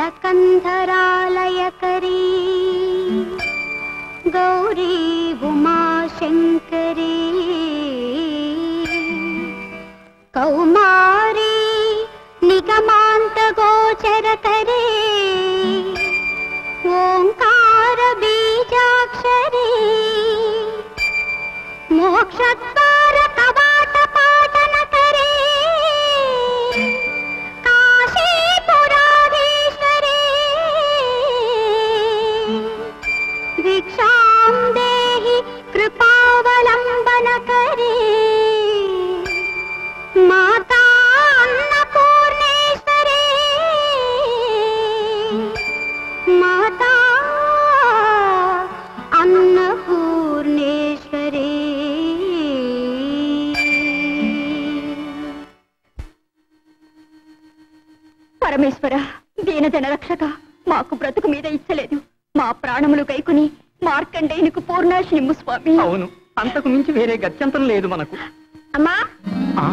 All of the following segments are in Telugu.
కళకంధరాలయకరీ గౌరీ ఉమాశంకరీ కౌమారీ నిగమాంత గోచరకరే ఓంకార బీజాక్షరీ మోక్షద్వార కవాట పాటనకరే కాశీపురాధీశ్వరీ భిక్షాం దేహి కృపావలంబనకరీ మాతా అన్నపూర్ణేశ్వరీ మాతా అన్నపూర్ణేశ్వరీ పరమేశ్వర దీనజన రక్షక మాకు బ్రతుకు మీద ఇచ్చలేదు మా ప్రాణములు కైకుని మార్కండేయునికి పూర్ణాశినిమ్ము స్వామి అవును అంతకు మించి వేరే గత్యంతరం లేదు మనకు అమ్మా ఆ,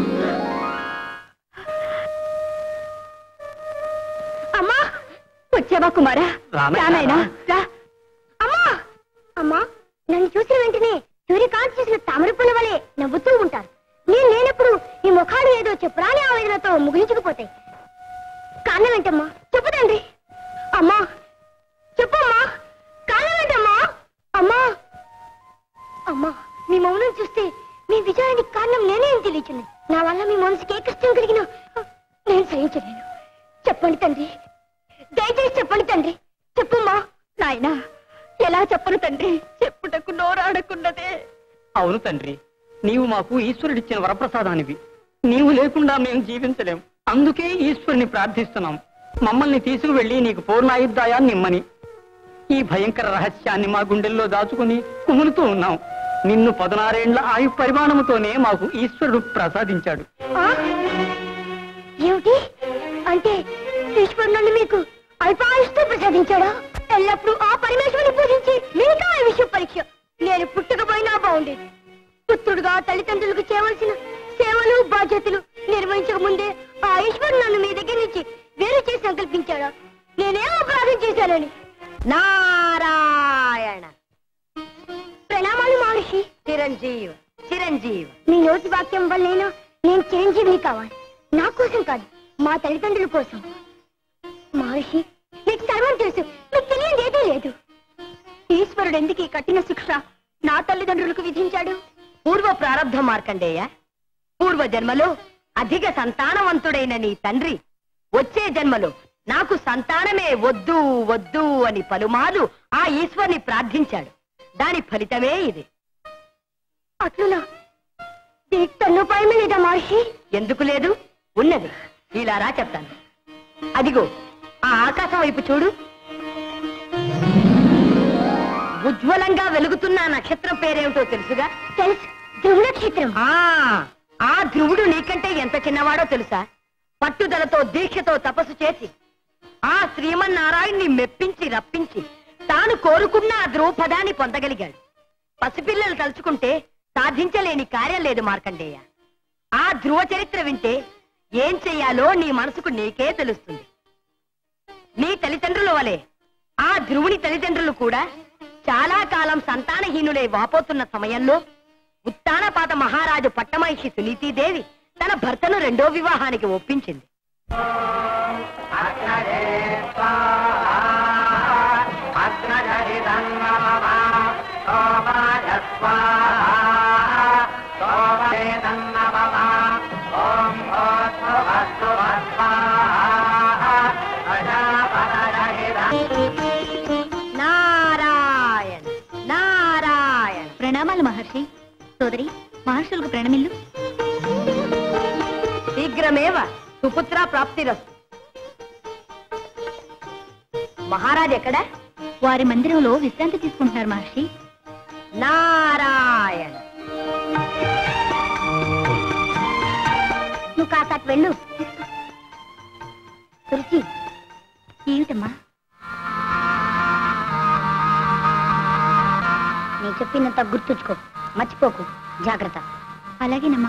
అమ్మా వచ్చావా కుమారా రానయ్యా, రానాయనా రా అమ్మా అమ్మా నన్ను చూసిన వెంటనే సూర్యకాంతి చేసిన తామర పుల్ల వలె నవ్వుతూ ఉంటారు నేను లేనప్పుడు ఈ ముఖాలు ఏదో చెప్పురాని ఆవేదనతో ముగించుకుపోతాయి కారణం ఏంటమ్మా చెప్పు తండ్రి అమ్మా చెప్పమ్మా కారణం ఏంటమ్మా అమ్మా అమ్మా మీ మౌనం చూస్తే మీ విజయానికి కారణం నేనే అని తెలియచుంది నా వల్ల మీ మనసుకి ఏ కష్టం కలిగినా నేను సహించలేను చెప్పండి తండ్రి దయచేసి చెప్పండి తండ్రి చెప్పమ్మా నాయనా ఎలా చెప్పను తండ్రి చెప్పుటకు నోరాడకున్నదే అవును తండ్రి నీవు మాకు ఈశ్వరుడిచ్చిన వరప్రసాదానివి నీవు లేకుండా మేము జీవించలేం అందుకే ఈశ్వరుని ప్రార్థిస్తున్నాం మమ్మల్ని తీసుకువెళ్ళి నీకు పూర్ణాయుద్ధాయాన్ని ఇమ్మని ఈ భయంకర రహస్యాన్ని మా గుండెల్లో దాచుకుని కుములుతూ ఉన్నాం నిన్ను పదనారేండ్ల ఆయు పరిమాణముతోనే మాకు ఈశ్వరుడు ప్రసాదించాడు ఆ? ఏమిటి అంటే ఈశ్వరుడు నన్ను మీకు అల్పాయుష్తో ప్రసాదించాడా ఎల్లప్పుడూ ఆ పరమేశ్వరుని పూజించి మిగతా ఈ విషయ పరీక్ష నేను పుట్టకపోయినా బాగుండేది పుత్రుడుగా తల్లిదండ్రులకు చేయవలసిన సేవలు బాధ్యతలు నిర్వహించక ముందే ఆ ఈశ్వరుడు నన్ను మీ దగ్గర నుంచి వేరు చేసి సంకల్పించాడా నేనేం అపరాధం చేశానని నారాయణ ప్రణామాలు మహర్షి చిరంజీవి చిరంజీవి మీ నోటి వాక్యం వల్లైనా నేను చిరంజీవిని కావాలి నా కోసం కాదు మా తల్లిదండ్రుల కోసం మహర్షి మీకు సర్వం తెలుసు మీకు తెలియదు ఏదీ లేదు ఈశ్వరుడు ఎందుకు ఈ కఠిన శిక్ష నా తల్లిదండ్రులకు విధించాడు పూర్వ ప్రారంధ మార్కండేయ పూర్వ జన్మలో అధిక సంతానవంతుడైన నీ తండ్రి వచ్చే జన్మలో నాకు సంతానమే వద్దు వద్దు అని పలుమారు ఆ ఈశ్వర్ని ప్రార్థించాడు దాని ఫలితమే ఇది అట్లునా దీనికి తన్నుపాయమే లేదా మహర్షి ఎందుకు లేదు ఉన్నది ఇలా రా చెప్తాను అదిగో ఆ ఆకాశం వైపు చూడు ఉజ్వలంగా వెలుగుతున్న ఆ నక్షత్రం పేరేమిటో తెలుసుగా తెలుసు ధ్రువ నక్షత్రం ఆ ఆ ధ్రువుడు నీకంటే ఎంత చిన్నవాడో తెలుసా పట్టుదలతో దీక్షతో తపస్సు చేసి ఆ శ్రీమన్నారాయణ్ణి మెప్పించి రప్పించి తాను కోరుకున్న ఆ ధ్రువపదాన్ని పొందగలిగాడు పసిపిల్లలు తలుచుకుంటే సాధించలేని కార్యం లేదు మార్కండేయ ఆ ధ్రువ చరిత్ర వింటే ఏం చెయ్యాలో నీ మనసుకు నీకే తెలుస్తుంది నీ తల్లిదండ్రుల వలె ఆ ధ్రువుని తల్లిదండ్రులు కూడా చాలా కాలం సంతానహీనులై వాపోతున్న సమయంలో ఉత్తానపాత మహారాజు పట్టమహిషి సునీతిదేవి తన భర్తను రెండో వివాహానికి ఒప్పించింది నారాయణ నారాయణ ప్రణామాలు మహర్షి సోదరి మహర్షులకు ప్రణమిల్లు శీఘ్రమేవ సుపుత్ర ప్రాప్తిరస్తు మహారాజ్ ఎక్కడ వారి మందిరంలో విశ్రాంతి తీసుకుంటున్నారు మహర్షి నారాయణ నువ్వు కాసాకు వెళ్ళు తులసి ఏమిటమ్మా నీ చెప్పినంత గుర్తుంచుకో మర్చిపోకు జాగ్రత్త అలాగేనమ్మా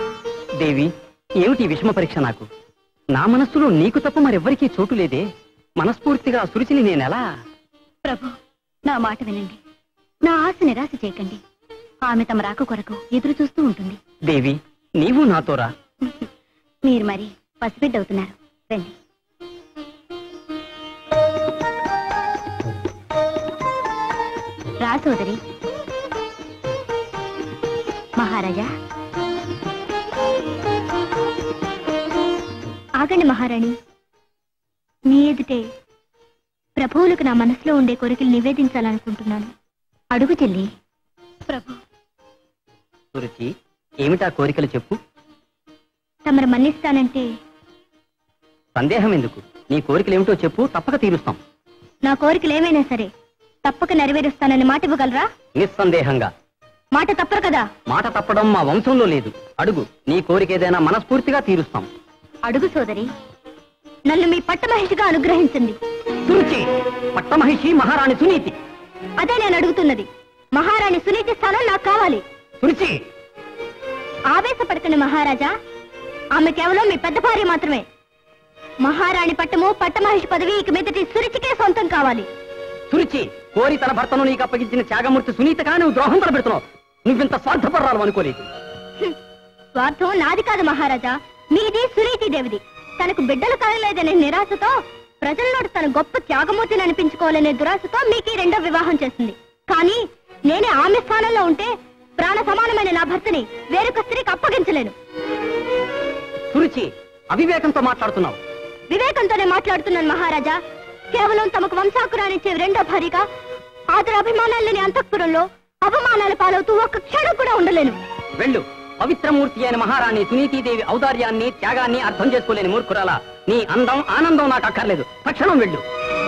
దేవి ఏమిటి ఈ విషమ పరీక్ష నాకు నా మనస్సులో నీకు తప్ప మరెవ్వరికీ చోటు లేదే మనస్ఫూర్తిగా సురుచిని నేనెలా ప్రభు నా మాట వినండి నా ఆశ నిరాశ చేయకండి ఆమె తమ రాక కొరకు ఎదురు చూస్తూ ఉంటుంది దేవి నీవు నాతో రా మీరు మరి పసిబిడ్డ అవుతున్నారు రండి రా సోదరి మహారాజా ఆగండి మహారాణి మీ ఎదుటే ప్రభువులకు నా మనసులో ఉండే కోరికలు నివేదించాలనుకుంటున్నాను అడుగు చెల్లి ప్రభు సురుచి ఏమిటా కోరికలు చెప్పు తమరు మన్నిస్తానంటే సందేహం ఎందుకు నీ కోరికలు ఏమిటో చెప్పు తప్పక తీరుస్తాం నా కోరికలు ఏమైనా సరే తప్పక నెరవేరుస్తానని మాట ఇవ్వగలరా నిస్సందేహంగా మాట తప్పరు కదా మాట తప్పడం మా వంశంలో లేదు అడుగు నీ కోరిక ఏదైనా మనస్ఫూర్తిగా తీరుస్తాం అడుగు సోదరి నన్ను మీ పట్టమహిషిగా అనుగ్రహించండి సురుచి పట్టమహిషి మహారాణి సునీతి అదే నేను అడుగుతున్నది మహారాణి సునీతి స్థానం నాకు కావాలి సురుచి ఆవేశపడకండి మహారాజా ఆమె కేవలం మీ పెద్ద భార్య మాత్రమే మహారాణి పట్టము పట్టమహిషి పదవి ఇక మీదటి సురుచికే సొంతం కావాలి సురుచి కోరి తన భర్తను నీకు అప్పగించిన త్యాగమూర్తి సునీతగా నువ్వు ద్రోహం తలపెడుతున్నావు నువ్వింత స్వార్థపడాలి అనుకోలేదు హ్మ్. స్వార్థం నాది కాదు మహారాజా మీది సునీతి దేవిది తనకు బిడ్డలు కలగలేదనే నిరాశతో ప్రజల్లోకి తన గొప్ప త్యాగమూర్తిని అనిపించుకోవాలనే దురాశతో మీకు ఈ రెండో వివాహం చేసింది కానీ నేనే ఆమె స్థానంలో ఉంటే ప్రాణ సమానమైన నా భర్తని వేరొక స్త్రీకి అప్పగించలేను సురుచి అవివేకంతో మాట్లాడుతున్నావు వివేకంతోనే మాట్లాడుతున్నాను మహారాజా కేవలం తమకు వంశాకురానిచ్చే రెండో భార్యగా ఆదర అభిమానాలని అంతఃపురంలో అవమానాల పాలవుతూ ఒక్క క్షణం కూడా ఉండలేను వెళ్ళు పవిత్రమూర్తి అయిన మహారాణి సునీతిదేవి ఔదార్యాన్ని త్యాగాన్ని అర్థం చేసుకోలేని మూర్ఖురాల నీ అందం ఆనందం నాకు అక్కర్లేదు తక్షణం వెళ్ళు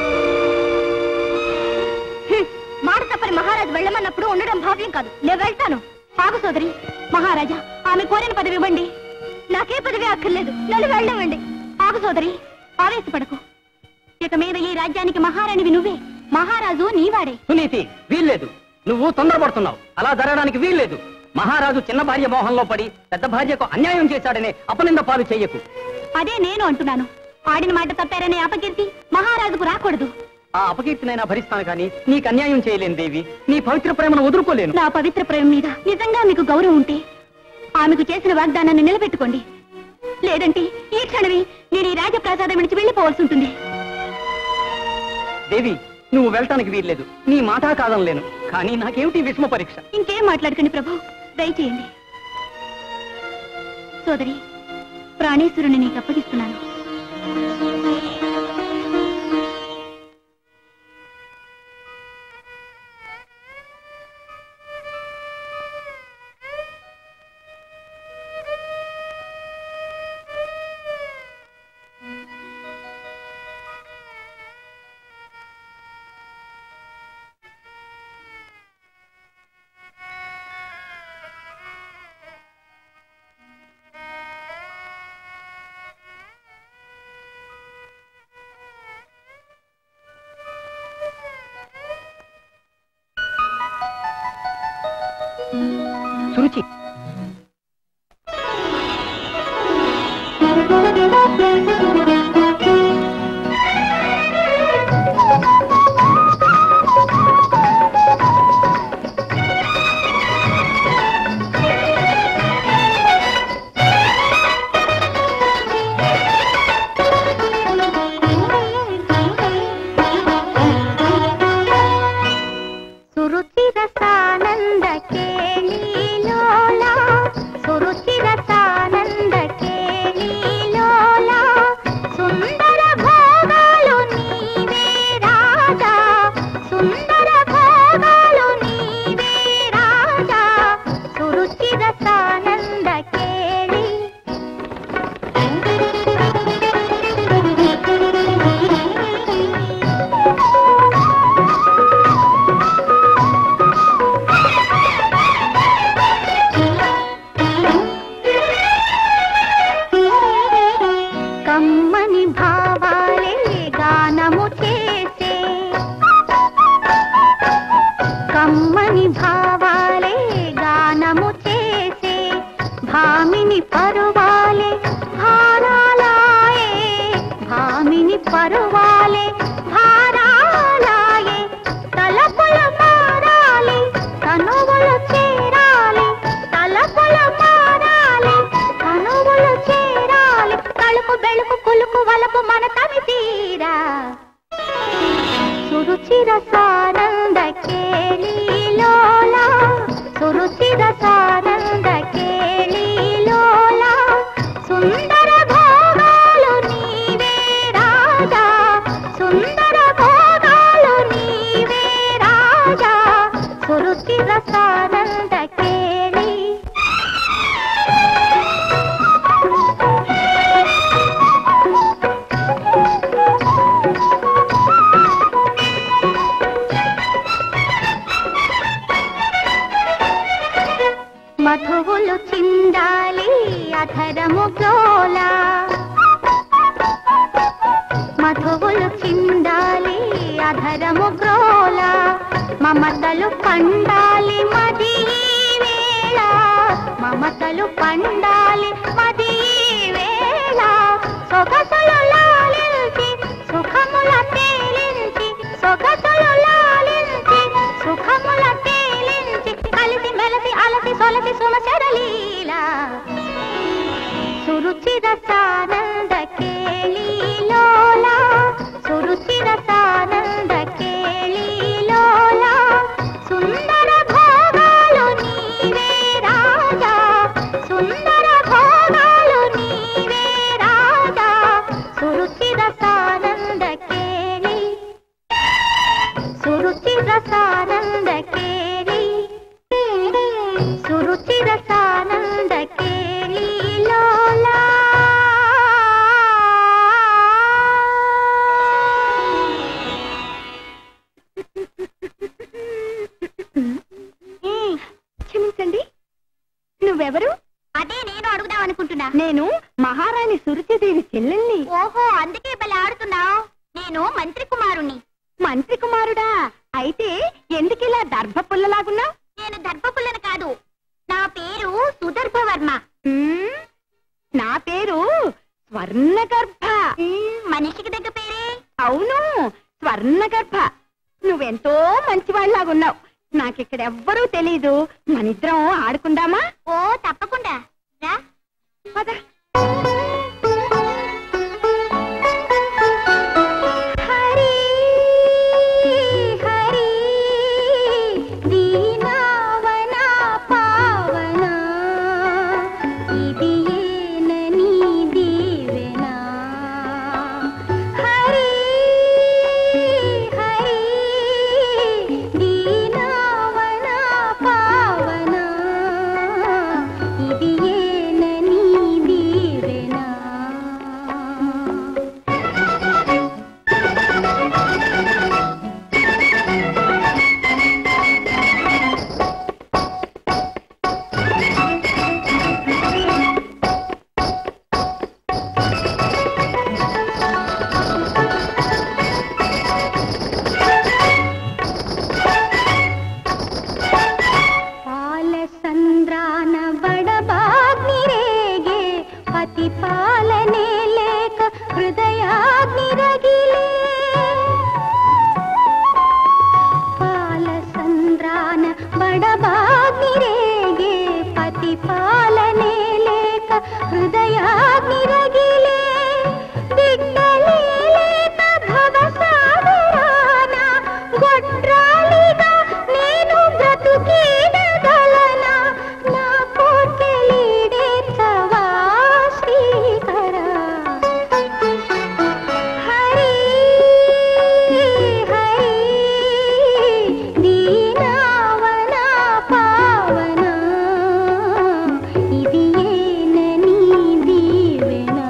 హ్మ్. మాట తప్పని మహారాజు వెళ్ళమన్నప్పుడు ఉండడం భావ్యం కాదు నేను వెళ్తాను ఆగు సోదరి మహారాజా ఆమె కోరిన పదవి ఇవ్వండి నాకే పదవి అక్కర్లేదు నన్ను వెళ్ళనివ్వండి ఆగు సోదరి ఆవేశపడకు ఇక మీద ఈ రాజ్యానికి మహారాణివి నువ్వే మహారాజు నీవాడే సునీతి వీల్లేదు నువ్వు తొందరపడుతున్నావు అలా జరగడానికి వీల్లేదు మహారాజు చిన్న భార్య మోహంలో పడి పెద్ద భార్యకు అన్యాయం చేశాడనే అపనింద పాలు చెయ్యకు అదే నేను అంటున్నాను ఆడిన మాట తప్పారనే అపకీర్తి మహారాజుకు రాకూడదు ఆ అపకీర్తినైనా భరిస్తాను కానీ నీకు అన్యాయం చేయలేను దేవి నీ పవిత్ర ప్రేమను వదులుకోలేను నా పవిత్ర ప్రేమ మీద నిజంగా మీకు గౌరవం ఉంటే ఆమెకు చేసిన వాగ్దానాన్ని నిలబెట్టుకోండి లేదంటే ఈ క్షణమే నేను ఈ రాజప్రాసాదం విడిచి వెళ్ళిపోవాల్సి ఉంటుంది దేవి నువ్వు వెళ్ళటానికి వీల్లేదు నీ మాట కాదనలేను కానీ నాకేమిటి విషమ పరీక్ష ఇంకేం మాట్లాడకండి ప్రభు దయచేయండి సోదరి ప్రాణేశ్వరుని నీకు అప్పగిస్తున్నాను సురుచి ಸುರುಚಿ ರಸಾನಂದ ಕೇಳಿಲೋಲ ಸುರುಚಿ ರಸಾನಂದ ಕೇಳಿಲೋಲ ಸುಂದರ ಭೋಗಾಲು ನೀವೇ ರಾಜ ಸುಂದರ ಭೋಗಾಲು ನೀವೇ ರಾಜ ಸುರುಚಿ ರಸಾನಂದ ಕೇಳಿ పిలుపు వలపు మన తమి తీరా సురుచిర సానంద కేళీలోలా సురుచిర సానంద కేళీలోలా సుందర భోగాలు నీవే రాజా సుందర భోగాలు నీవే రాజా సురుచిర సానంద కేళీ మధువులు చిందాలి అధరము గ్రోలా మధువులు చిందాలి అధరము గ్రోలా మమతలు పండాలి మది ఈ వేళ మమతలు పండాలి మది ఈ వేళ సొగసులు లాలించి సుఖముల తేలించి సొగసులు లాలించి సుఖముల తేలించి కలిసి మెలసి అలసి సొలసి సుమశరలీలా సురుచిర సానంద కేళీలోలా సురుచిర సానంద కేళీలోలా సుందర భోగాలు నీవే రాజా సుందర భోగాలు నీవే రాజా సురుచిర సానంద కేళీ సురుచిర సానంద కేళీ సురుచిర సానంద కేళీలోలా క్షమించండి నువ్వెవరు అదే నేను అడుగుదాం అనుకుంటున్నా నేను మహారాణి సురుచిదేవి చెల్లెల్ని ఓహో అందుకే భలే ఆడుతున్నావు నేను మంత్రి కుమారుణ్ణి మంత్రి కుమారుడా అయితే ఎందుకిలా దర్భ పుల్లలాగున్నావు నేను దర్భపుల్లను కాదు నా పేరు సుదర్భవర్మ నా పేరు స్వర్ణగర్భ మ్మ్, మనిషికి దగ్గర పేరే అవును స్వర్ణగర్భ నువ్వెంతో మంచివాళ్ళలాగున్నావు నాకిక్కడ ఎవ్వరూ తెలీదు మనిద్దరం ఆడుకుందామా ఓ తప్పకుండా రా పద హరి హరి దీనావన పావన ఇది ఏనని దీవెన హరి హరి దీనావన పావన ఇది ఏనని దీవెన పాల సంద్రాన బడబాగ్ని రేగే పతి పాలనే లేక హృదయాగ్ని రగిలే పాల సంద్రాన బడబాగ్ని రేగే పతి పాలనే లేక హృదయాగ్ని రగిలే బిడ్డలే లేక భవసాగరాన గొడ్రాలిగా నేను బ్రతుకీడగలనా నా కోర్కెలీడేర్చవా శ్రీకరా హరి హరి దీనావన పావన ఇది ఏనని దీవెన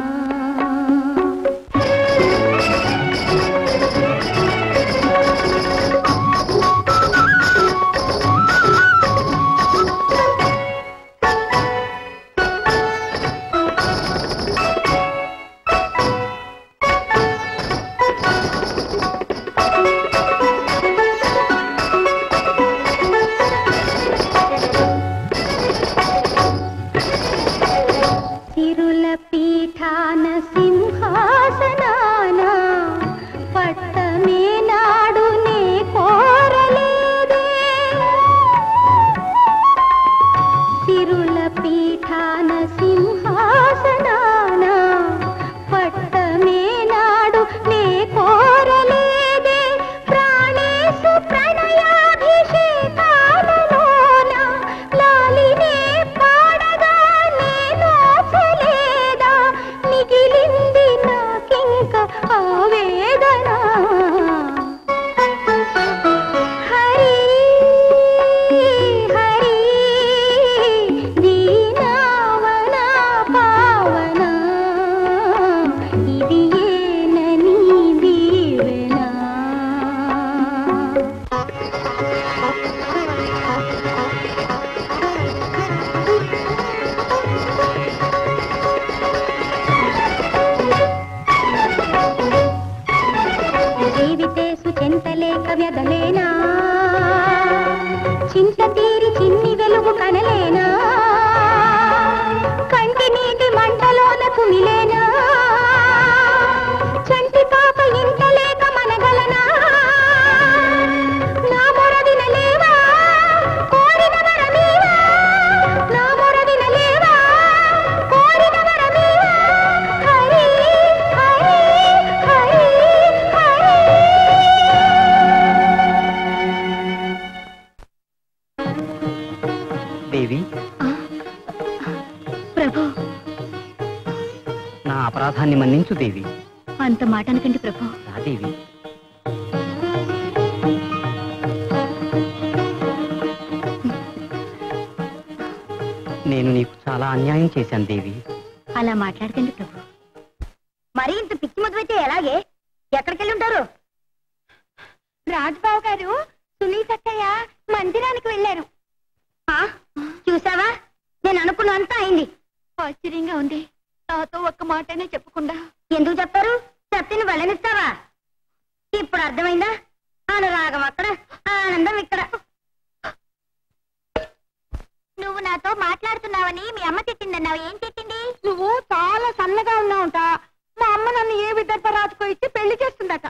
సిరుల పీఠాన సింహాసనాన పట్టమే నాడు నే కోరలేదే సిరుల పీఠాన సింహాసనాన పట్టమే వ్యదలేనా చింత తీరి చిన్ని వెలుగు కనలేనా కంటి నీటి మంటలోన కుమిలేనా చంటి పాప ఇంట లేక మనగలనా నా మొరదిన లేవా కోరిన వరమీవా నా మొరదిన లేవా కోరిన వరమీవా హరి హరి హరి హరి దేవి ప్రభు నా అపరాధాన్ని మన్నించు దేవి అంత మాట అనకండి ప్రభు రా దేవి నేను నీకు చాలా అన్యాయం చేశాను దేవి అలా మాట్లాడకండి ప్రభు మరి ఇంత పిచ్చి మొదలైతే ఎలాగే ఎక్కడికెళ్ళి ఉంటారు రాజుబాబు గారు సునీతక్కయ్య మందిరానికి వెళ్ళారు చూసావా నేను అనుకున్నంత అయింది ఆశ్చర్యంగా ఉంది నాతో ఒక్క మాటనే చెప్పకుండా ఎందుకు చెప్పారు చెప్తిని వెళ్ళనిస్తావా ఇప్పుడు అర్థమైందా అనురాగం అక్కడ ఆనందం ఇక్కడ నువ్వు నాతో మాట్లాడుతున్నావని మీ అమ్మ తిట్టిందన్నావు ఏం తిట్టింది నువ్వు చాలా సన్నగా ఉన్నావుట మా అమ్మ నన్ను ఏ విదర్భ రాజుకో ఇచ్చి పెళ్లి చేస్తుందట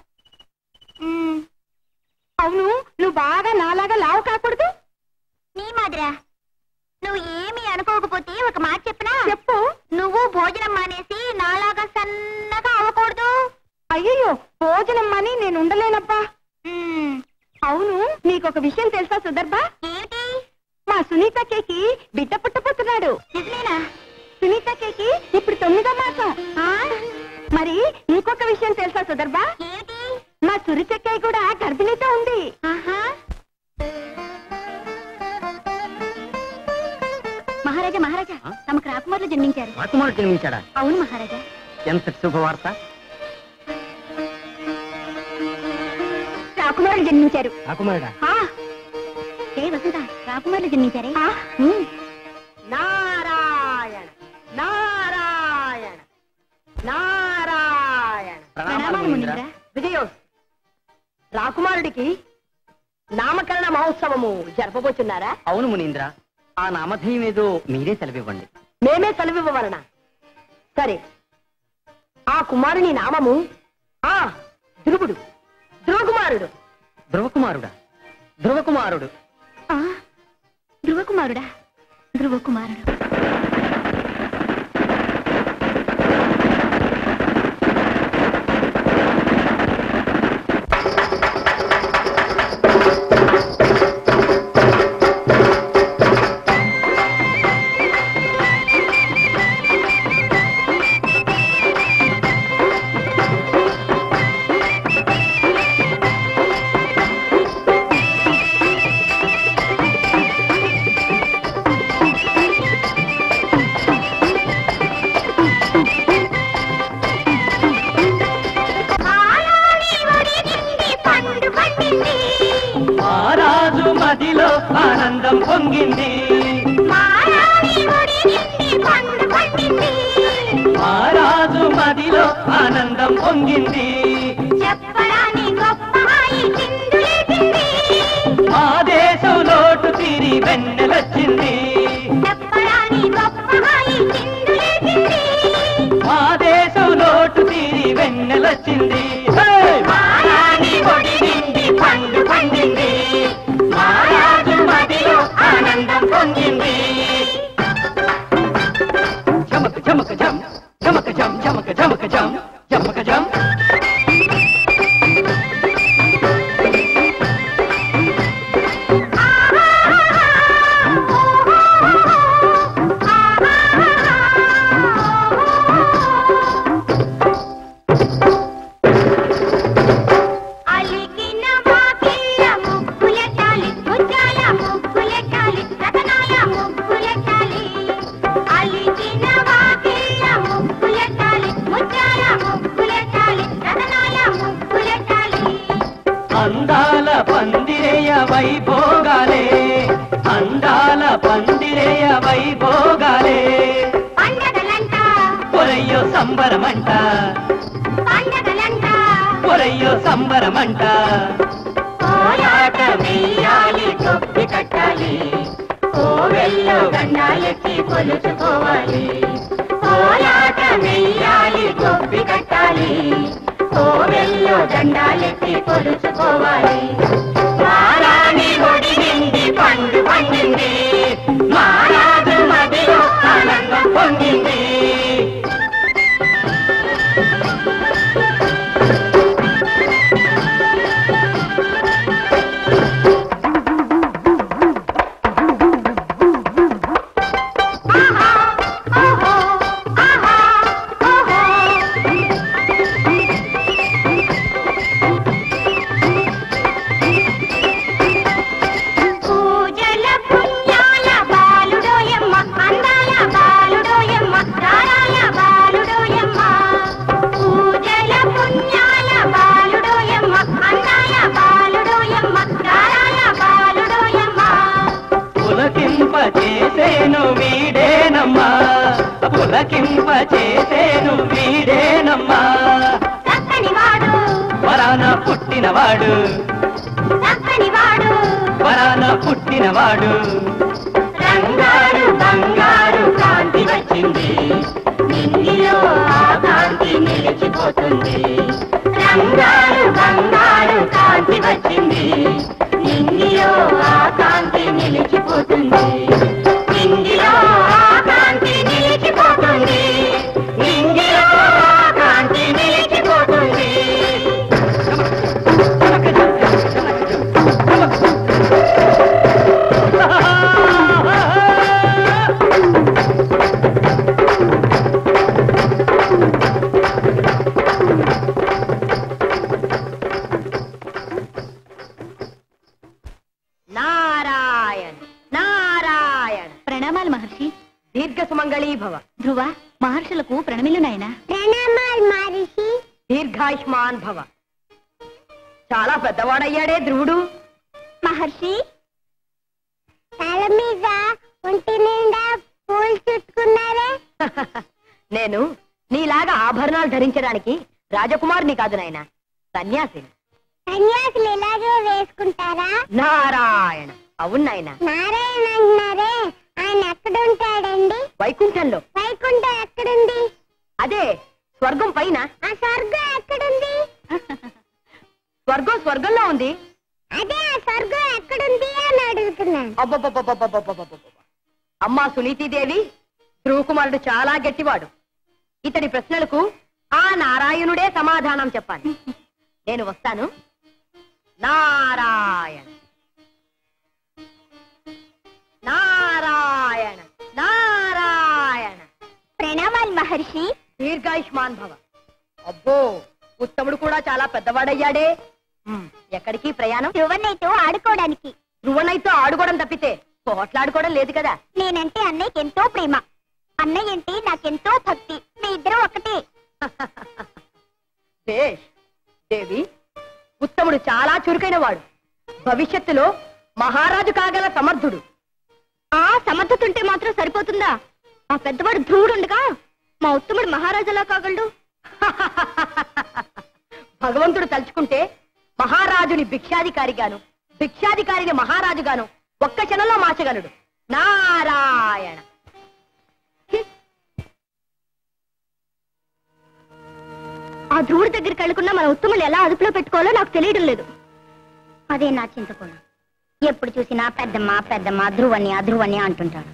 అవును నువ్వు బాగా నాలాగా లావు కాకూడదు నీ మాదిరా నువ్వు ఏమి అనుకోకపోతే ఒక మాట చెప్పనా చెప్పు నువ్వు భోజనం మానేసి నాలాగా సన్నగా అవ్వకూడదు అయ్యో భోజనం మాని నేను ఉండలేనబ్బా అవును నీకొక విషయం తెలుసా సుదర్భ ఏమిటి మా సునీత కేకి బిడ్డ పుట్టపోతున్నాడు నిజమేనా సునీత కేకి ఇప్పుడు తొమ్మిదో మాసం మరి ఇంకొక విషయం తెలుసా సుదర్భ ఏమిటి మా సురిచెక్కయ్య కూడా గర్భిణీతో ఉంది మహారాజా మహారాజా ఆ? తమకు రాకుమారులు జన్మించారు రాకుమారుడు జన్మించాడా అవును మహారాజా ఎంత శుభవార్త రాకుమారులు జన్మించారు రాకుమారుడా ఆ. ఏ వసంత రాకుమారులు జన్మించారే ఆ? ఉమ్. నారాయణ నారాయణ నారాయణ ప్రణామాలు మునీంద్ర విజయం రాకుమారుడికి నామకరణ మహోత్సవము జరపబోతున్నారా అవును మునీంద్ర ఆ నామధేయం ఏదో మీరే సెలవివ్వండి మేమే సెలవివ్వవలన సరే ఆ కుమారుని నామము ఆ ధ్రువుడు ధ్రువకుమారుడు ధ్రువకుమారుడా ధ్రువకుమారుడు ఆ, ధ్రువకుమారుడా ధ్రువకుమారుడు రాజు మదిలో ఆనందం పొంగింది రాజు మదిలో ఆనందం పొంగింది మా దేశం లోటు తీరి వెన్నెలొచ్చింది మా దేశం లోటు తీరి వెన్నెలొచ్చింది హే! మారాణి ఒడి నిండి పండు పండింది మారాజు మదిలో ఆనందం పొందింది చమక చమక జం చమక జం చమక చమక జం చమక జం అలిగిన వాకిళ్ళ ముగ్గులెట్టాలి ముత్యాల ముగ్గులెట్టాలి రతనాల ముగ్గులెట్టాలి అలిగిన వాకిళ్ళ ముగ్గులెట్టాలి ముత్యాల ముగ్గులెట్టాలి రతనాల ముగ్గులెట్టాలి అందాల పందిరేయ వైభోగాలే అందాల పందిరేయ వైభోగాలే పండగలంట పొరయ్యో సంబరమంట పండగలంట పొరయ్యో సంబరమంట ఓ కోలాట వెయ్యాలి కొప్పి కట్టాలి కోవెల్లో గండాలెత్తి కొలుచుకోవాలి కోలాట వెయ్యాలి కొప్పి కట్టాలి కోవెల్లో దండాలెత్తి కొలుచుకోవాలి మారాణి ఒడి నిండి పండు పండింది మారాజు మదిలో ఆనందం పొందింది పూజల పుణ్యాల బాలుడోయమ్మ అందాల బాలుడోయమ్మ దారాల బాలుడోయమ్మ పూజల పుణ్యాల బాలుడోయమ్మ అందాల బాలుడోయమ్మ దారాల బాలుడోయమ్మ పులకింప చేసేను వీడేనమ్మా పులకింప చేసేను వీడేనమ్మా చక్కని వాడు వరాన పుట్టినవాడు చక్కని వాడు వరాన పుట్టినవాడు రంగారు బంగారు కాంతి వచ్చింది నింగిలో ఆ కాంతి నిలిచిపోతుంది రంగారు బంగారు కాంతి వచ్చింది నింగిలో ఆ కాంతి నిలిచిపోతుంది నింగిలో ఆ కాంతి నిలిచిపోతుంది నింగిలో ఆ కాంతి నిలిచిపోతుంది నారాయణ నారాయణ ప్రణామాలు మహర్షి దీర్ఘ సుమంగళీ భవ ధ్రువ మహర్షులకు ప్రణమిలు నాయనా ప్రణామాలు మహర్షి దీర్ఘాయుష్మాన్ భవ చాలా పెద్దవాడయ్యాడే ధ్రువుడు మహర్షి తల మీద ఒంటి నిండా పూలు చుట్టుకున్నారే నేను నీలాగా ఆభరణాలు ధరించడానికి రాజకుమారుని కాదు నాయన సన్యాసిని సన్యాసులు ఇలాగే వేసుకుంటారా నారాయణ అవును నాయన నారాయణ అంటున్నారే ఆయన ఎక్కడుంటాడండి వైకుంఠంలో వైకుంఠం ఎక్కడుంది అదే స్వర్గం పైన ఆ స్వర్గం ఎక్కడుంది స్వర్గం స్వర్గంలో ఉంది అదే ఆ స్వర్గం ఎక్కడుంది అని అడుగుతున్నాను అబ్బబ్బబ్బబ్బబ్బబ్బబ్బబ్బబ్బ. అమ్మా సునీతిదేవి ధ్రువకుమారుడు చాలా గట్టివాడు ఇతడి ప్రశ్నలకు ఆ నారాయణుడే సమాధానం చెప్పాలి నేను వస్తాను నారాయణ నారాయణ నారాయణ ప్రణామాలు మహర్షి దీర్ఘాయుష్మాన్ భవ అబ్బో ఉత్తముడు కూడా చాలా పెద్దవాడయ్యాడే ఉమ్, ఎక్కడికి ప్రయాణం ధ్రువన్నయ్యతో ఆడుకోవడానికి ధ్రువనైతో ఆడుకోవడం తప్పితే పోట్లాడుకోవడం లేదు కదా నేనంటే అన్నయ్యకి ఎంతో ప్రేమ అన్నయ్య అంటే నాకెంతో భక్తి మీ ఇద్దరు ఒకటే భేష్ దేవి ఉత్తముడు చాలా చురుకైన వాడు భవిష్యత్తులో మహారాజు కాగల సమర్థుడు ఆ సమర్థతుంటే మాత్రం సరిపోతుందా ఆ పెద్దవాడు ధ్రువుడు ఉండగా మా ఉత్తముడు మహారాజులా కాగలడు భగవంతుడు తలుచుకుంటే మహారాజుని భిక్షాధికారిగాను భిక్షాధికారిని మహారాజుగాను ఒక్క క్షణంలో మార్చగలడు నారాయణ ఆ ధ్రువుడి దగ్గరికి వెళ్ళకుండా మన ఉత్తములు ఎలా అదుపులో పెట్టుకోవాలో నాకు తెలియడం లేదు అదే నా చింత కూడా ఎప్పుడు చూసినా పెద్దమ్మ పెద్దమ్మ ధ్రువని అధ్రువని అంటుంటాడు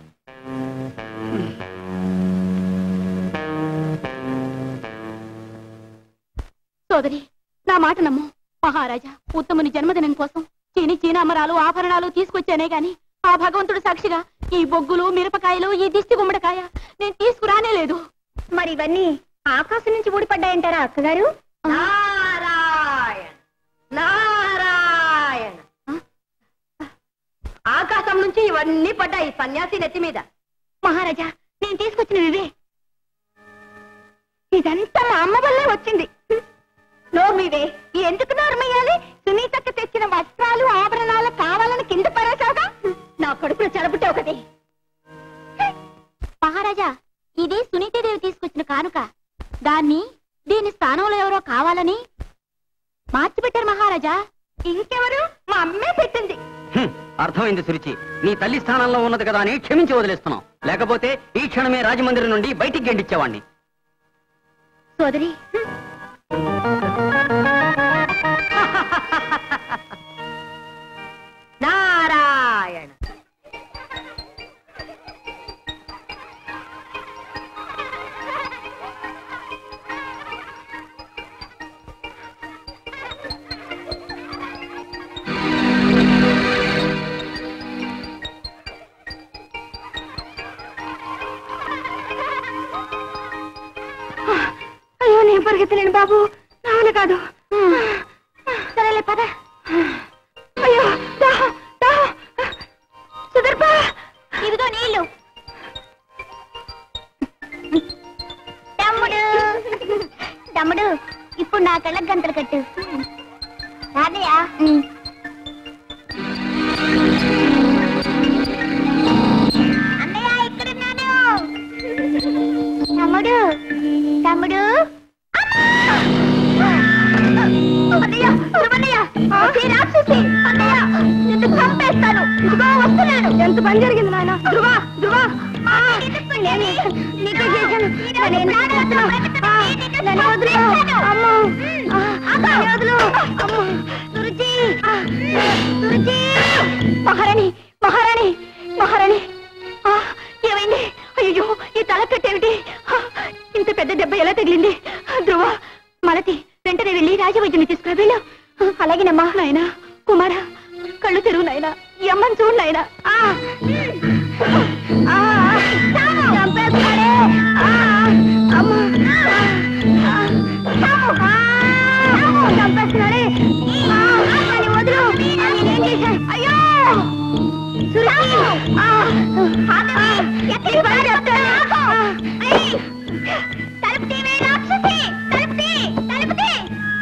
సోదరి నా మాట నమ్ము మహారాజా ఉత్తముని జన్మదినం కోసం చీని చీనామరాలు ఆభరణాలు తీసుకొచ్చానే గాని ఆ భగవంతుడు సాక్షిగా ఈ బొగ్గులు మిరపకాయలు ఈ దిష్టి గుమ్మడికాయ నేను తీసుకురానే లేదు మరి ఇవన్నీ ఆకాశం నుంచి ఊడిపడ్డాయంటారా అక్కగారు నారాయణ నారాయణ ఆకాశం నుంచి ఇవన్నీ పడ్డాయి సన్యాసి నెత్తి మీద మహారాజా నేను తీసుకొచ్చిన ఇవే ఇదంతా మా అమ్మ వల్లే వచ్చింది నోర్మివే ఎందుకు నోర్మయ్యాలి సునీతక్క తెచ్చిన వస్త్రాలు ఆభరణాలు కావాలని కింద పరేసావుగా నా కడుపులో చెలబుట్టే ఒకటి మహారాజా ఇది సునీతాదేవి తీసుకొచ్చిన కానుక దాన్ని దీని స్థానంలో ఎవరో కావాలని మార్చిపెట్టారు మహారాజా ఇంకెవరు మా అమ్మే పెట్టింది హ్మ్, అర్థమైంది సురుచి నీ తల్లి స్థానంలో ఉన్నది కదా అని క్షమించి వదిలేస్తున్నాం లేకపోతే ఈ క్షణమే రాజమందిరం నుండి బయటికి గెండిచ్చేవాడిని సోదరి నారాయణ అయ్యో నేను పరిగెత్తలేను బాబు నా వల్ల కాదు సరేలే పద అయ్యో దాహం దాహం సుదర్భ ఇదిగో నీళ్ళు తమ్ముడు తమ్ముడు ఇప్పుడు నా కళ్ళకి గంటలు కట్టు రాదయ్యా అన్నయ్య ఇక్కడున్నాను తమ్ముడు తమ్ముడు అన్నయ్య ధ్రువన్నయ్య ఈ రాక్షసి అన్నయ్య నిన్ను చంపేస్తాను ఇదిగో వస్తున్నాను ఎంత పని జరిగింది నాయన ధ్రువ ధ్రువ నేను నీకు చేశాను నన్ను ఎందుకు కొడుతున్నావు? ఆ, నన్ను వదులు అమ్మో ఆ, నన్ను వదులు అమ్మో సురుచి ఆ, సురుచి మహారాణి మహారాణి మహారాణి ఆ, ఏమైంది అయ్యో ఈ తలకట్టేమిటి ఆ, ఇంత పెద్ద దెబ్బ ఎలా తగిలింది ధ్రువ మలతి వెంటనే వెళ్ళి రాజవైద్యుని తీసుకురా వెళ్ళు అలాగేనమ్మా నాయనా కుమార కళ్ళు తెరువు నాయనా ఈ అమ్మని చూడు నాయనా ఆ, ఆ, చంపేస్తాడే. ఆ, అమ్మ. ఆ, చావు. ఆ, చంపేస్తున్నాడే. ఆ, నన్ను వదులు. నేనేం చేశాను? అయ్యో సురేష్! ఆ, ఆగవే! ఎక్కడికి పారిపోతున్నావు? ఏయ్! తలుపు తీవే, రాక్షసి! తలుపు తీ! తలుపు తీ!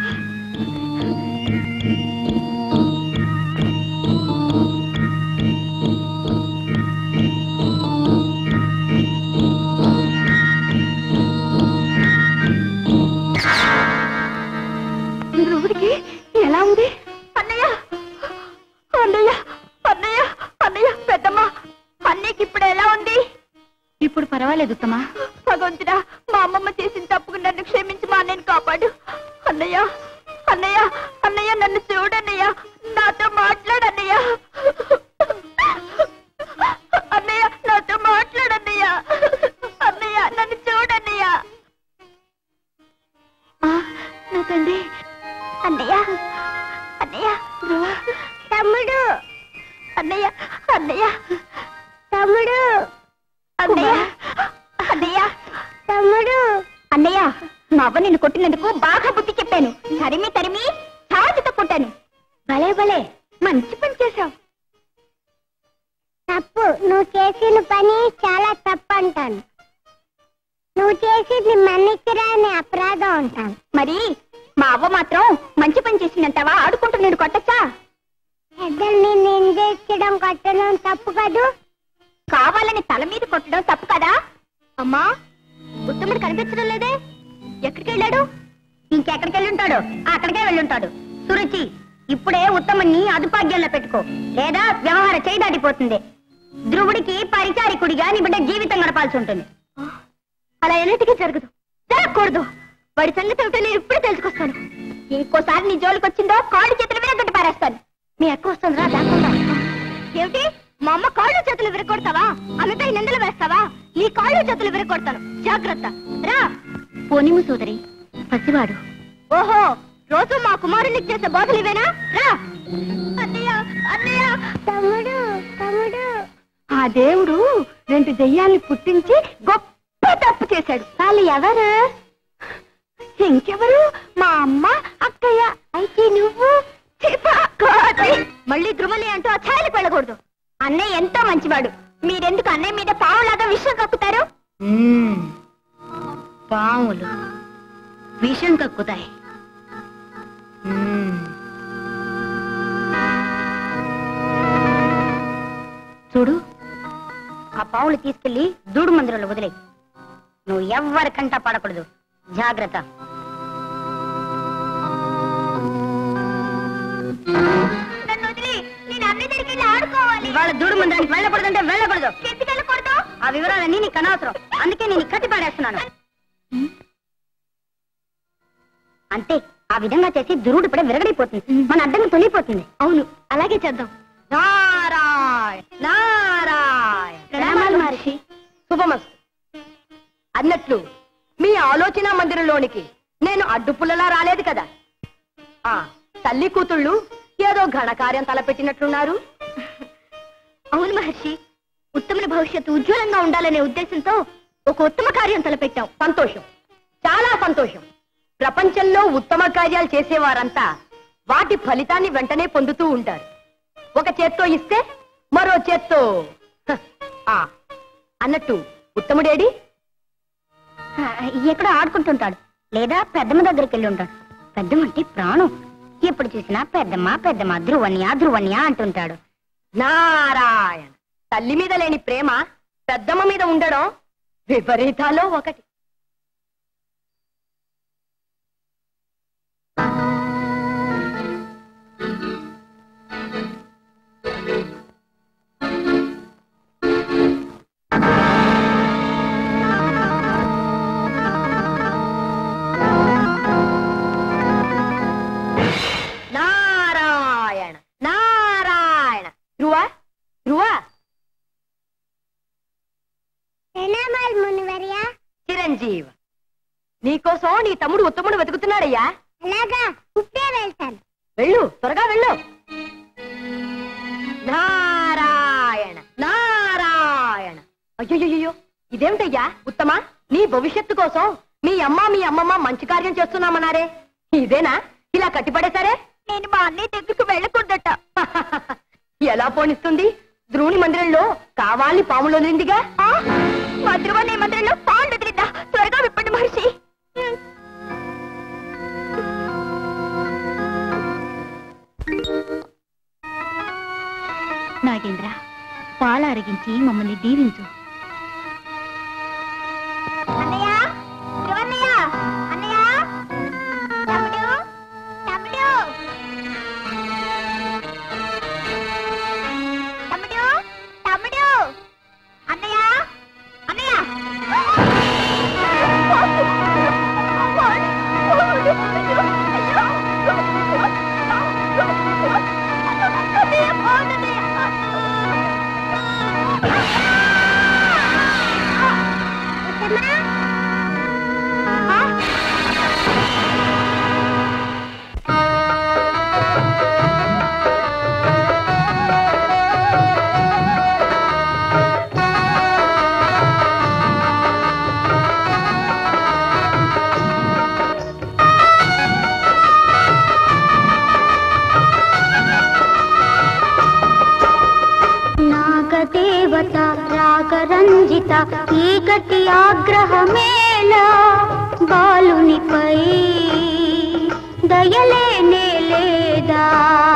ధ్రువుడికి ఎలా ఉంది అన్నయ్య అన్నయ్య అన్నయ్య అన్నయ్య పెద్దమ్మ అన్నయ్యకి ఇప్పుడు ఎలా ఉంది ఇప్పుడు పర్వాలేదు ఉత్తమా భగవంతుడా మా అమ్మమ్మ చేసిన తప్పుకు నన్ను క్షమించి మా అన్నయ్యని కాపాడు అన్నయ్య అన్నయ్య అన్నయ్య నన్ను చూడన్నయ్య నాతో మాట్లాడన్నయ్య అన్నయ్య నాతో మాట్లాడన్నయ్య అన్నయ్య నన్ను చూడన్నయ్య ఆ, నా తండ్రి అన్నయ్య అన్నయ్య ధ్రువ తమ్ముడు అన్నయ్య అన్నయ్య తమ్ముడు అన్నయ్య అన్నయ్య తమ్ముడు అన్నయ్య మా అవ్వ నిన్ను కొట్టినందుకు బాగా బుద్ధి చెప్పాను తరిమి తరిమి చాటుతో కొట్టాను భలే భలే మంచి పని చేశావు తప్పు నువ్వు చేసిన పని చాలా తప్పు అంటాను నువ్వు చేసింది మన్నికిరాని అపరాధం అంటాను మరి మా అవ్వ మాత్రం మంచి పని చేసిందంటావా ఆడుకుంటూ నేను కొట్టచ్చా పెద్దల్ని నిందించడం కొట్టడం తప్పు కదూ కావాలని తల మీద కొట్టడం తప్పు కదా అమ్మా ఉత్తముడు కనిపించడం లేదే ఎక్కడికి వెళ్ళాడు ఇంకెక్కడికి వెళ్ళుంటాడు అక్కడికే వెళ్ళుంటాడు సురుచి ఇప్పుడే ఉత్తముని అదుపాగ్యంలో పెట్టుకో లేదా వ్యవహార చేయి దాటిపోతుంది ధ్రువుడికి పరిచారికుడిగా నీ బిడ్డ జీవితం గడపాల్సి ఉంటుంది అలా ఎన్నిటికీ జరగదు జరగకూడదు వాడి సంగతి ఏమిటో నేను ఇప్పుడే తెలుసుకొస్తాను ఇంకోసారి నీ జోలికి వచ్చిందో కాళ్ళు చేతుల మీద గట్టి పారేస్తాను మీ అక్క వస్తుందిరా దాక్కుందా ఏమిటి మా అమ్మ కాళ్ళు చేతులు విరగొడతావా ఆమెపై నిందలు వేస్తావా నీ కాళ్ళు చేతులు విరగొడతాను జాగ్రత్త రా పోనిము సోదరి పసివాడు ఓహో రోజు మా కుమారునికి చేసే బోధలు ఇవేనా రా అన్నయ్య అన్నయ్య తమ్ముడు తమ్ముడు ఆ దేవుడు రెండు దెయ్యాల్ని పుట్టించి గొప్ప తప్పు చేశాడు వాళ్ళు ఎవరు ఇంకెవరు మా అమ్మ అక్కయ్య అయితే నువ్వు చిపా కోతి. మళ్ళీ ధ్రువని అంటూ ఆ ఛాయలకు వెళ్ళకూడదు అన్నయ్య ఎంతో మంచివాడు మీరెందుకు అన్నయ్య మీద పావులాగా విషయం కక్కుతారు మ్మ్. పాములు విషం కక్కుతాయి మ్మ్. చూడు ఆ పావులు తీసుకెళ్లి దూడు మందిరంలో వదిలే నువ్వు ఎవ్వరికంటా పడకూడదు జాగ్రత్త నన్ను ఇవాళ దూడు ముందానికి వెళ్ళకూడదంటే వెళ్ళకూడదు ఎందుకు వెళ్ళకూడదు ఆ వివరాలన్నీ నీకు అనవసరం అందుకే నేను కట్టి పాడేస్తున్నాను అంతే ఆ విధంగా చేసి దురుడు ఇప్పుడే విరగడిపోతుంది మన అడ్డంగా తొలిపోతుంది అవును అలాగే చేద్దాం నారాయణ నారాయణ ప్రణామాలు మహర్షి శుభమస్తు అన్నట్లు మీ ఆలోచన మందిరంలోనికి నేను అడ్డుపుల్లలా రాలేదు కదా ఆ తల్లి కూతుళ్ళు ఏదో ఘనకార్యం తలపెట్టినట్లున్నారు అవును మహర్షి ఉత్తముల భవిష్యత్తు ఉజ్వలంగా ఉండాలనే ఉద్దేశంతో ఒక ఉత్తమ కార్యం తలపెట్టాం సంతోషం చాలా సంతోషం ప్రపంచంలో ఉత్తమ కార్యాలు చేసేవారంతా వాటి ఫలితాన్ని వెంటనే పొందుతూ ఉంటారు ఒక చేత్తో ఇస్తే మరో చేత్తో హ, ఆ అన్నట్టు ఉత్తముడేడి ఆ, ఎక్కడో ఆడుకుంటుంటాడు లేదా పెద్దమ్మ దగ్గరికి వెళ్ళి ఉంటాడు పెద్దమ్మ అంటే ప్రాణం ఎప్పుడు చూసినా పెద్దమ్మ పెద్దమ్మ ధ్రువన్య ధ్రువన్య అంటుంటాడు నారాయణ తల్లి మీద లేని ప్రేమ పెద్దమ్మ మీద ఉండడం విపరీతాల్లో ఒకటి నారాయణ నారాయణ ధ్రువ ధ్రువ ప్రణామాలు మునివర్య చిరంజీవ నీకోసం నీ తమ్ముడు ఉత్తముడు వెతుకుతున్నాడయ్యా అలాగా ఇప్పుడే వెళ్తాను వెళ్ళు త్వరగా వెళ్ళు నారాయణ నారాయణ అయ్యో ఇదేమిటయ్యా ఉత్తమా నీ భవిష్యత్తు కోసం మీ అమ్మ మీ అమ్మమ్మ మంచి కార్యం చేస్తున్నామన్నారే ఇదేనా ఇలా కట్టిపడేశారే నేను మా అన్నయ్య దగ్గరకు వెళ్ళకూడదట ఎలా పోనిస్తుంది ద్రోణి మందిరంలో కావాలి పాములు వదిలిందిగా మా ధ్రువన్నయ్య మందిరంలో పాండు వదిలిద్దా త్వరగా విప్పండి మహర్షి నాగేంద్ర పాలు అరిగించి మమ్మల్ని దీవించు అన్నయ్య ధ్రువన్నయ్య అన్నయ్య తమ్ముడు తమ్ముడు తమ్ముడు తమ్ముడు అన్నయ్య అన్నయ్య నాగదేవత రాగరంజిత ఈ గతి ఆగ్రహమేళ బాలునిపై దయలేనే లేదా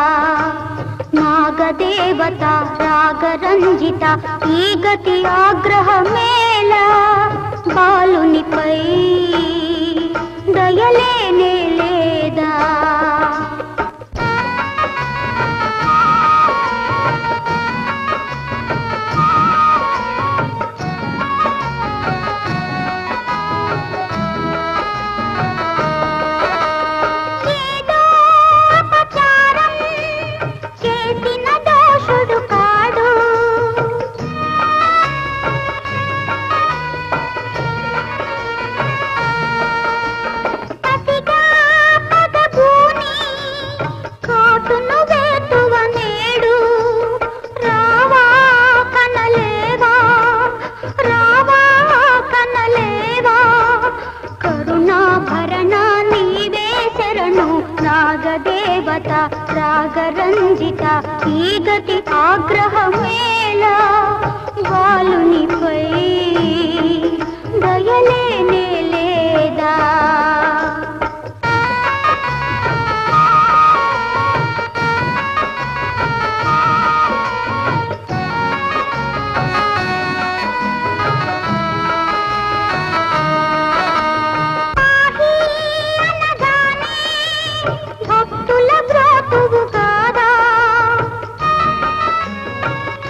నాగదేవత రాగరంజిత ఈ గతి ఆగ్రహమేళ బాలునిపై దయలేనే లేదా ఏదో అపచారం చేసిన దోషుడు కాడు పతిగా పదభూని కాటును వేటువ నేడు రావా కనలేవా రావా కనలేవా కరుణాభరణ నీవే శరణు నాగదేవత రాగరంజిత ఈ గతి ఆగ్రహమేళ వాలునిపై దయలేనే లేదా పాహి అనగానే భక్తుల బ్రోతువు కాదా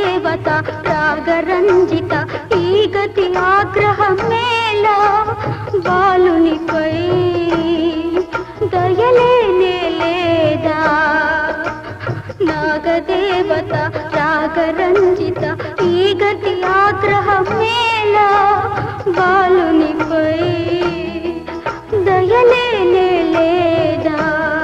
నాగదేవత రాగరంజిత ఈ గతి ఆగ్రహమేలా బాలునిపై దయలేనే లేదా నాగదేవత రాగరంజిత ఈ గతి ఆగ్రహమేలా బాలునిపై దయలేనే లేదా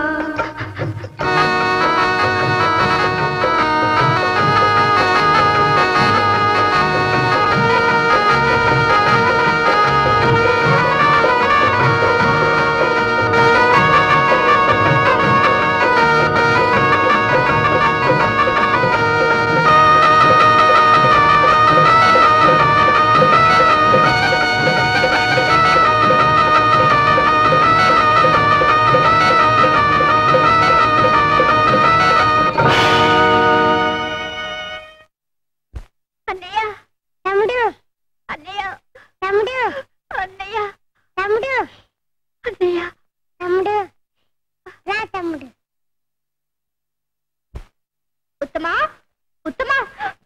అన్నయ్య తమ్ముడు అన్నయ్య తమ్ముడు అన్నయ్య తమ్ముడు అన్నయ్య తమ్ముడు రా తమ్ముడు ఉత్తమా ఉత్తమా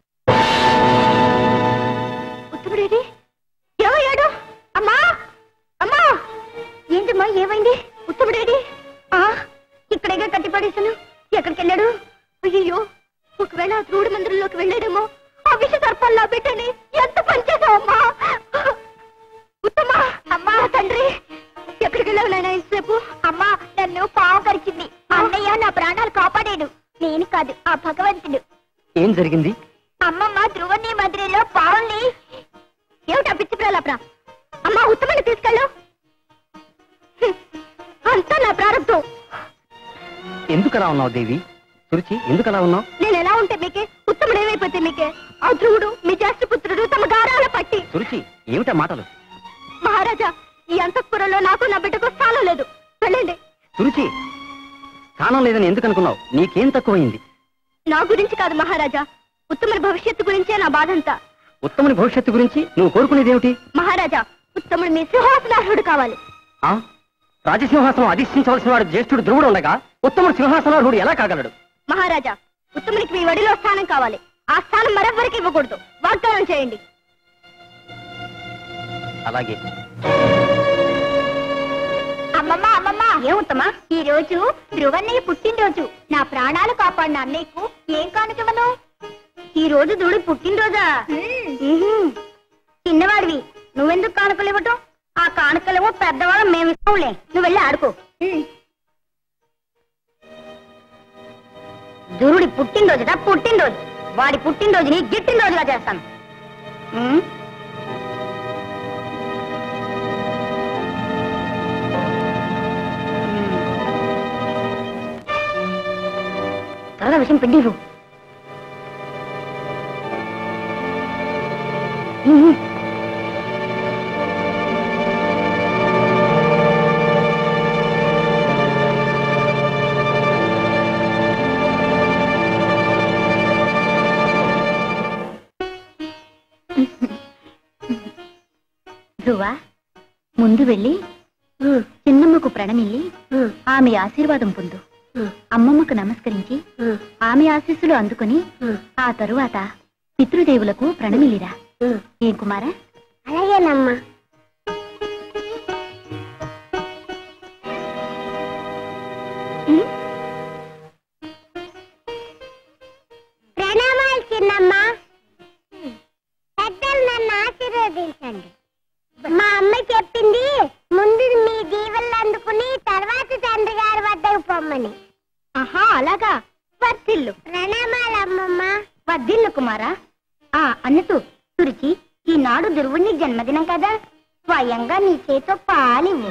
ఉత్తముడేది ఏమయ్యాడు అమ్మా అమ్మా ఏంటమ్మా ఏమైంది ఉత్తముడేది ఆ ఇక్కడేగా కట్టి పడేశాను ఎక్కడికి వెళ్ళాడు అయ్యో ఒకవేళ ఆ ధ్రువుడి మందిరంలోకి వెళ్ళాడేమో ఆ విష సర్పాల్లో పెట్టని ఎంత పనిచేసావమ్మా ఉత్తమా అమ్మా తండ్రి ఎక్కడికి వెళ్ళావు నాయన ఇంతసేపు అమ్మా నన్ను పావు కరిచింది అన్నయ్య నా ప్రాణాలు కాపాడాడు నేను కాదు ఆ భగవంతుడు ఏం జరిగింది అమ్మమ్మ ధ్రువని మధురలో పావుల్ని ఏమిటా పిచ్చి ప్రాలప్రా అమ్మా ఉత్తమని తీసుకెళ్ళు హ్మ్. అంతా నా ప్రారంభం ఎందుకు అలా ఉన్నావు దేవి సురుచి ఎందుకు అలా ఉన్నావు నేను ఎలా ఉంటే మీకే ఉత్తముడు ఏమైపోతే మీకే ఆ ధ్రువుడు మీ జ్యేష్ఠ పుత్రుడు తమ గారాల పట్టి సురుచి ఏమిటా మాటలు మహారాజా ఈ అంతఃపురంలో నాకు నా బిడ్డకు స్థానం లేదు వెళ్ళండి సురుచి స్థానం లేదని ఎందుకు అనుకున్నావు నీకేం తక్కువైంది నా గురించి కాదు మహారాజా ఉత్తముడి భవిష్యత్తు గురించే నా బాధంతా ఉత్తముని భవిష్యత్తు గురించి నువ్వు కోరుకునేదేమిటి మహారాజా ఉత్తముడు మీ సింహాసనార్హుడు కావాలి ఆ రాజసింహాసనం అధిష్ఠించవలసిన వాడు జ్యేష్ఠుడు ధ్రువుడు ఉండగా ఉత్తముడు సింహాసనార్హుడు ఎలా కాగలడు మహారాజా ఉత్తమునికి మీ వడిలో స్థానం కావాలి ఆ స్థానం మరెవ్వరికి ఇవ్వకూడదు వాగ్దానం చేయండి అలాగే అమ్మమ్మ అమ్మమ్మ ఏముత్తమా ఈ రోజు ధ్రువన్నయ్య పుట్టినరోజు నా ప్రాణాలు కాపాడిన అన్నయ్యకు ఏం కానుకవను ఈ రోజు దుడి పుట్టినరోజా ఉహుం. చిన్నవాడివి నువ్వెందుకు కానుకలు ఇవ్వటం ఆ కానుకలేమో పెద్దవాళ్ళం మేము ఇస్తాంలే నువ్వు వెళ్ళి ఆడుకో దురుడి పుట్టినరోజుట పుట్టినరోజు వాడి పుట్టినరోజుని గిట్టినరోజుగా చేస్తాను ఉమ్. త్వరగా విషయం పిండి ఇవ్వు. ఉమ్. ధ్రువ ముందు వెళ్ళి చిన్నమ్మకు ప్రణమిల్లి ఆమె ఆశీర్వాదం పొందు అమ్మమ్మకు నమస్కరించి ఆమె ఆశీస్సులు అందుకుని ఆ తరువాత పితృదేవులకు ప్రణమిల్లిరా ఏం కుమారా అలాగేనమ్మా ప్రణామాలు చిన్నమ్మ పెద్దలు నన్ను ఆశీర్వదించండి మా అమ్మ చెప్పింది ముందు మీ దీవెనలు అందుకుని తర్వాత తండ్రి గారి వద్దకు పొమ్మని ఆహా అలాగా వర్తిల్లు ప్రణామాలు అమ్మమ్మ వర్ధిల్లు కుమారా ఆ అన్నట్టు తురిచి ఈనాడు దుర్వుని జన్మదినం కదా స్వయంగా నీ చేతో పాలివ్వు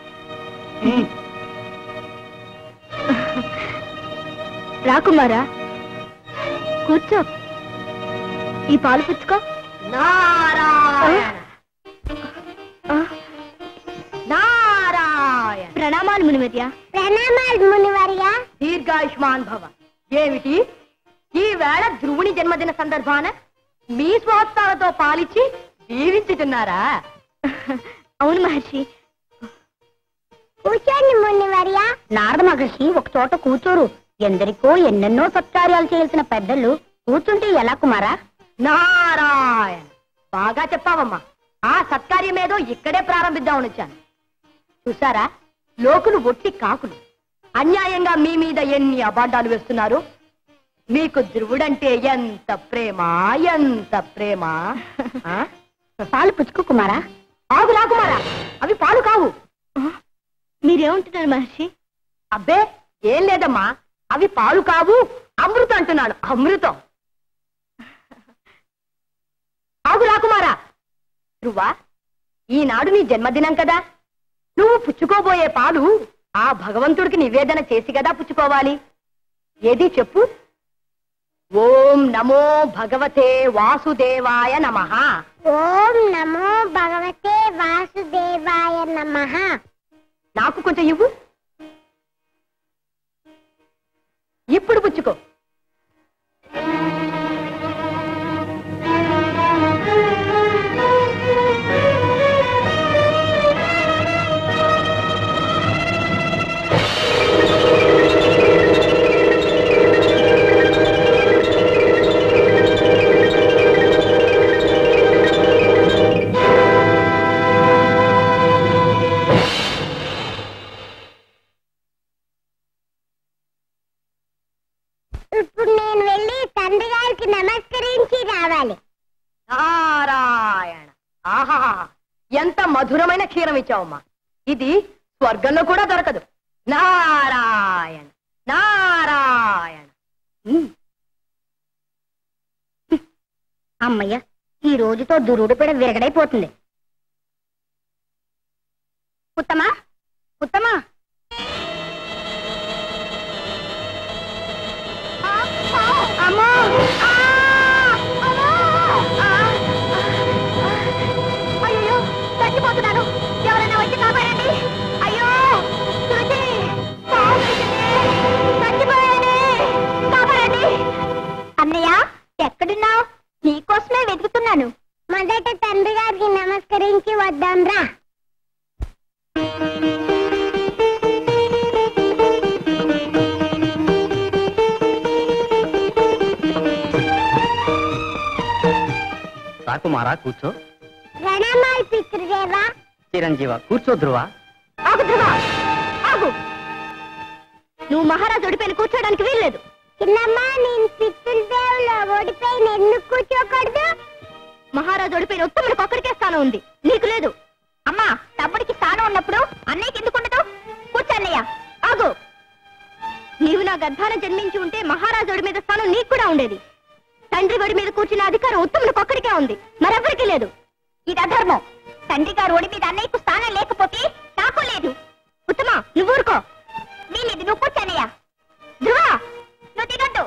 రాకుమారా కూర్చో ఈ పాలు పుచ్చుకో నారాయణ ఆ, నారాయణ ప్రణామాలు మునివర్య ప్రణామాలు మునివర్యా దీర్ఘాయుష్మాన్ భవ ఏమిటి ఈ వేళ ధ్రువుని జన్మదిన సందర్భాన మీ స్వహస్తాలతో పాలిచ్చి దీవించుతున్నారా అవును మహర్షి కూర్చోండి మునివర్యా నారద మహర్షి ఒక చోట కూర్చోరు ఎందరికో ఎన్నెన్నో సత్కార్యాలు చేయాల్సిన పెద్దలు కూర్చుంటే ఎలా కుమారా నారాయణ బాగా చెప్పావమ్మా ఆ సత్కార్యమేదో ఇక్కడే ప్రారంభిద్దామని వచ్చాను చూసారా లోకులు ఒట్టి కాకులు అన్యాయంగా మీ మీద ఎన్ని అబాండాలు వేస్తున్నారు మీకు ధ్రువుడంటే ఎంత ప్రేమ ఎంత ప్రేమ ఆ? పాలు పుచ్చుకో కుమారా ఆగు రాకుమారా అవి పాలు కావు మీరేమంటున్నారు మహర్షి అబ్బే ఏం లేదమ్మా అవి పాలు కావు అమృతం అంటున్నాను అమృతం ఆగు రాకుమారా ధ్రువా ఈనాడు నీ జన్మదినం కదా నువ్వు పుచ్చుకోబోయే పాలు ఆ భగవంతుడికి నివేదన చేసి కదా పుచ్చుకోవాలి ఏది చెప్పు ఓం నమో భగవతే వాసుదేవాయ నమః ఓం నమో భగవతే వాసుదేవాయ నమః నాకు కొంచెం ఇవ్వు ఇప్పుడు పుచ్చుకో ఇప్పుడు నేను వెళ్ళి తండ్రి గారికి నమస్కరించి రావాలి నారాయణ ఆహా ఎంత మధురమైన క్షీరం ఇచ్చావమ్మా ఇది స్వర్గంలో కూడా దొరకదు నారాయణ నారాయణ ఉమ్, అమ్మయ్య ఈ రోజుతో దురుడు పిడ విరగడైపోతుంది ఉత్తమా ఉత్తమా అమ్మో ఆ! అమ్మో! ఆ! అయ్యో చచ్చిపోతున్నాను ఎవరైనా వచ్చి కాపాడండి అయ్యో శృతి పావు కరిచింది. చచ్చిపోయానే కాపాడండి అన్నయ్య ఎక్కడున్నావు నీకోసమే వెతుకుతున్నాను మొదట తండ్రి గారికి నమస్కరించి వద్దాం రా రాకుమారా కూర్చో ప్రణామాలు పితృదేవా చిరంజీవ కూర్చో ధ్రువ ఆగు ధ్రువ ఆగు నువ్వు మహారాజు ఒడిపైన కూర్చోడానికి వీల్లేదు చిన్నమ్మా నేను పితృదేవులో ఓడిపోయి ఎందుకు కూర్చోకూడదు మహారాజు ఒడిపైన ఉత్తముడికి ఒక్కడికే స్థానం ఉంది నీకు లేదు అమ్మా తమ్ముడికి స్థానం ఉన్నప్పుడు అన్నయ్యకి ఎందుకు ఉండదు కూర్చోన్నయ్య ఆగు నీవు నా గర్భాన జన్మించి ఉంటే మహారాజు ఒడి మీద స్థానం నీకు కూడా ఉండేది తండ్రి ఒడి మీద కూర్చున్న అధికారం ఉత్తముడికి ఒక్కడికే ఉంది మరెవ్వరికీ లేదు ఇది అధర్మం తండ్రి గారు ఒడి మీద అన్నయ్యకు స్థానం లేకపోతే నాకు లేదు ఉత్తమా నువ్వు ఊరుకో వీలేదు నువ్వు కూర్చోన్నయ్య ధ్రువ నువ్వు దిగొద్దు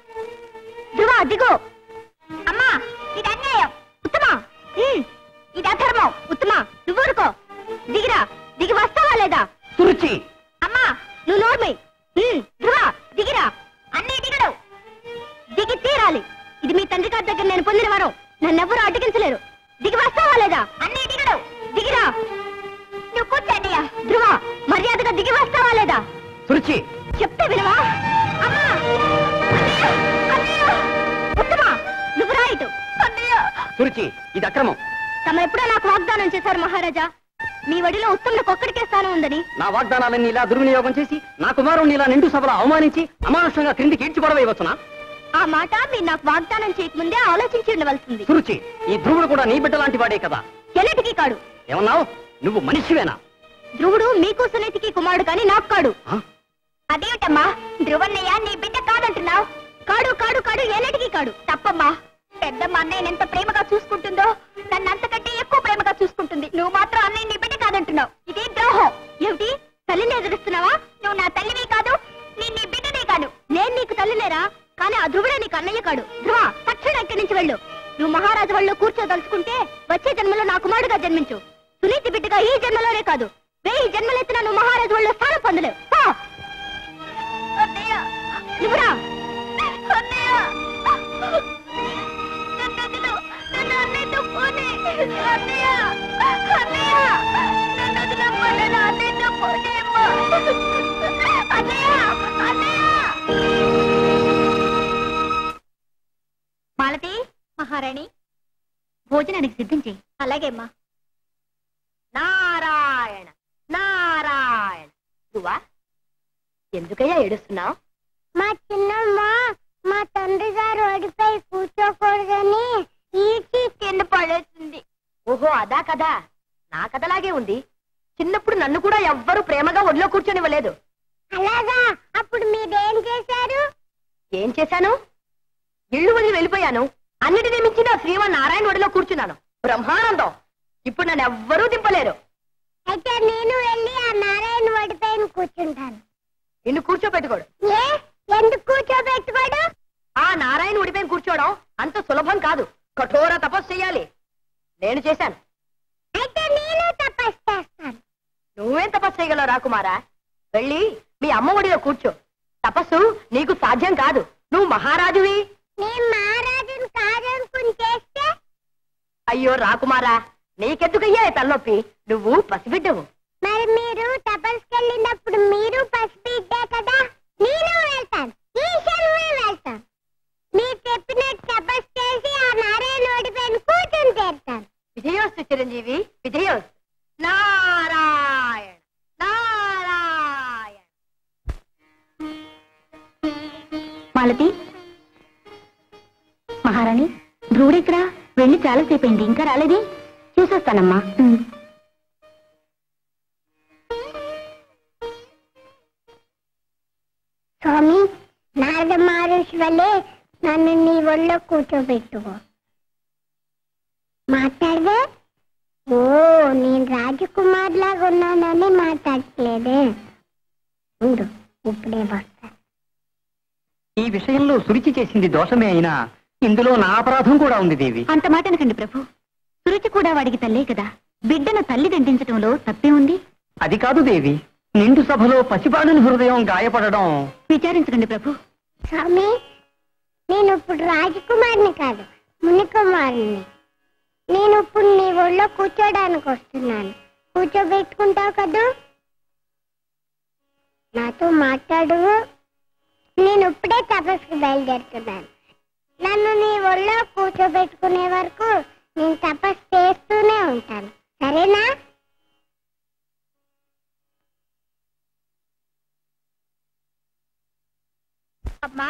ధ్రువ దిగు అమ్మా ఇది అన్యాయం ఉత్తమా ఉమ్, ఇది అధర్మం ఉత్తమా నువ్వు ఊరుకో దిగిరా దిగి వస్తావా లేదా సురుచి అమ్మా నువ్వు నోర్మై ధ్రువ దిగిరా అన్నీ దిగడు దిగి తీరాలి ఇది మీ తండ్రి గారి దగ్గర నేను పొందిన వరం నన్నెవ్వరూ అడ్డగించలేరు దిగి వస్తావా లేదా అన్నీ దిగడు దిగిరా నువ్వు కూర్చోండియా ధ్రువ మర్యాదగా దిగి వస్తావా లేదా సురుచి చెప్తే వినవా అమ్మా అన్నయ్య! అన్నయ్య! ఉత్తమా నువ్వు రాయిటు అన్నయ్య సురుచి ఇది అక్రమం తమ ఎప్పుడో నాకు వాగ్దానం చేశారు మహారాజా మీ వడిలో ఉత్తములకు ఒక్కడికే స్థానం ఉందని నా వాగ్దానాలన్నీ ఇలా దుర్వినియోగం చేసి నా కుమారుణ్ణి ఇలా నిండు సభలో అవమానించి అమానుషంగా క్రిందికి ఈడ్చిపడవేయవచ్చునా ఆ మాట మీరు నాకు వాగ్దానం చేయకముందే ఆలోచించి ఉండవలసింది సురుచి ఈ ధ్రువుడు కూడా నీ బిడ్డ లాంటి వాడే కదా ఎన్నటికీ కాడు ఏమన్నావు నువ్వు మనిషివేనా ధ్రువుడు మీకు సునీతికి కుమారుడు కానీ నాకు కాడు ఆ? అదేమిటమ్మా ధ్రువన్నయ్య నీ బిడ్డ కాదంటున్నావు కాడు కాడు కాడు ఎన్నటికీ కాడు తప్పమ్మా పెద్దమ్మ అన్నయ్యని ఎంత ప్రేమగా చూసుకుంటుందో నన్ను అంతకంటే ఎక్కువ ప్రేమగా చూసుకుంటుంది నువ్వు మాత్రం అన్నయ్య నీ బిడ్డ కాదంటున్నావు ఇది ద్రోహం ఏమిటి తల్లిని ఎదురుస్తున్నావా నువ్వు నా తల్లివి కాదు నీ నీ బిడ్డనే కాదు నేను నీకు తల్లిలేరా కానీ ఆ ధ్రువుడే నీకు అన్నయ్య కాడు ధ్రువ తక్షణం ఇక్కడి నుంచి వెళ్ళు నువ్వు మహారాజు వాళ్ళు కూర్చోదలుచుకుంటే వచ్చే జన్మలో నా కుమారుడుగా జన్మించు సునీతి బిడ్డగా ఈ జన్మలోనే కాదు వెయ్యి జన్మలెత్తిన నువ్వు మహారాజు వాళ్ళు స్థానం పొందలేవు పో! నువ్వురా మాలతి మహారాణి భోజనానికి సిద్ధం చేయి అలాగే అమ్మా నారాయణ నారాయణ నువ్వా ఎందుకయ్యా ఏడుస్తున్నావు మా చిన్నమ్మ మా తండ్రి గారు ఓడిపోయి కూర్చోకూడదని ఈడ్చి కింద పడేసింది ఓహో అదా కదా నా కథలాగే ఉంది చిన్నప్పుడు నన్ను కూడా ఎవ్వరూ ప్రేమగా ఒళ్ళో కూర్చొనివ్వలేదు అలాగా అప్పుడు మీరేం చేశారు ఏం చేశాను ఇల్లు వదిలి వెళ్ళిపోయాను అన్నిటినీ మించి నా శ్రీమన్ నారాయణ ఒడిలో కూర్చున్నాను బ్రహ్మానందం ఇప్పుడు నన్ను ఎవ్వరూ దింపలేరు అయితే నేను వెళ్ళి ఆ నారాయణ ఓడిపైన కూర్చుంటాను నిన్ను కూర్చోబెట్టుకోడు ఏ ఎందుకు కూర్చోబెట్టుకోడు ఆ నారాయణ ఒడిపైన కూర్చోవడం అంత సులభం కాదు కఠోర తపస్సు చెయ్యాలి నేను చేశాను అయితే నేను తపస్సు చేస్తాను నువ్వేం తపస్సు చేయగలవు రాకుమారా వెళ్ళి మీ అమ్మ ఒడిలో కూర్చో తపస్సు నీకు సాధ్యం కాదు నువ్వు మహారాజువి నేను మహారాజుని కాదనుకుని చేస్తే అయ్యో రాకుమారా నీకెందుకయ్యా ఈ తలనొప్పి నువ్వు పసిబిడ్డవు మరి మీరు తపస్సుకెళ్ళినప్పుడు మీరు పసిబిడ్డే కదా నేను వెళ్తాను ఈ శర్మే వెళ్తాను మీరు చెప్పినట్టు తపస్సు చేసి ఆ నారాయణ ఓడిపైన కూర్చొని తీరుతాను విజయోస్తు చిరంజీవి విజయోస్తు నారాయణ నారాయణ మాలతి మహారాణి ధ్రువుడెక్కడా వెళ్ళి చాలాసేపు అయింది ఇంకా రాలేదే చూసొస్తానమ్మా స్వామి నారద మహర్షి వల్లే నన్ను నీ ఒళ్ళో కూర్చోబెట్టుకో మాట్లాడదే ఓ నేను రాజకుమార్ లాగా ఉన్నానని మాట్లాడట్లేదే ఉండు ఇప్పుడే వస్తా ఈ విషయంలో సురుచి చేసింది దోషమే అయినా ఇందులో నా అపరాధం కూడా ఉంది దేవి అంత మాట అనకండి ప్రభు సురుచి కూడా వాడికి తల్లే కదా బిడ్డను తల్లి దండించడంలో తప్పే ఉంది అది కాదు దేవి నిండు సభలో పసిపాడుని హృదయం గాయపడడం విచారించకండి ప్రభు స్వామి నేను ఇప్పుడు రాజకుమారిని కాదు మునికుమారిని నేను ఇప్పుడు నీ ఒళ్ళో కూర్చోడానికి వస్తున్నాను కూర్చోబెట్టుకుంటావు కదూ నాతో మాట్లాడు నేను ఇప్పుడే తపస్సుకు బయలుదేరుతున్నాను నన్ను నీ ఒళ్ళో కూర్చోబెట్టుకునే వరకు నేను తపస్సు చేస్తూనే ఉంటాను సరేనా అమ్మా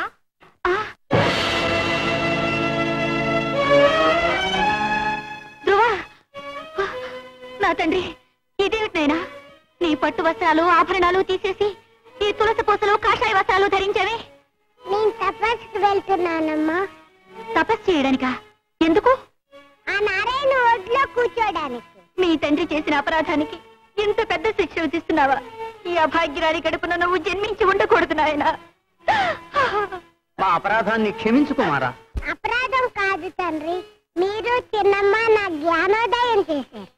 ధ్రువ నా తండ్రి ఇదేమిటైనా నీ పట్టు వస్త్రాలు ఆభరణాలు తీసేసి ఈ తులసి పూసలు కాషాయ వస్త్రాలు ధరించావే నేను తపస్సుకు వెళ్తున్నానమ్మా తపస్సు చేయడానికా ఎందుకు ఆ నారాయణ ఒడ్లో కూర్చోడానికి మీ తండ్రి చేసిన అపరాధానికి ఇంత పెద్ద శిక్ష విధిస్తున్నావా ఈ అభాగ్యురాలి కడుపున నువ్వు జన్మించి ఉండకూడదు నాయనా మా అపరాధాన్ని క్షమించుకుమారా అపరాధం కాదు తండ్రి మీరు చిన్నమ్మ నా జ్ఞానోదయం చేశారు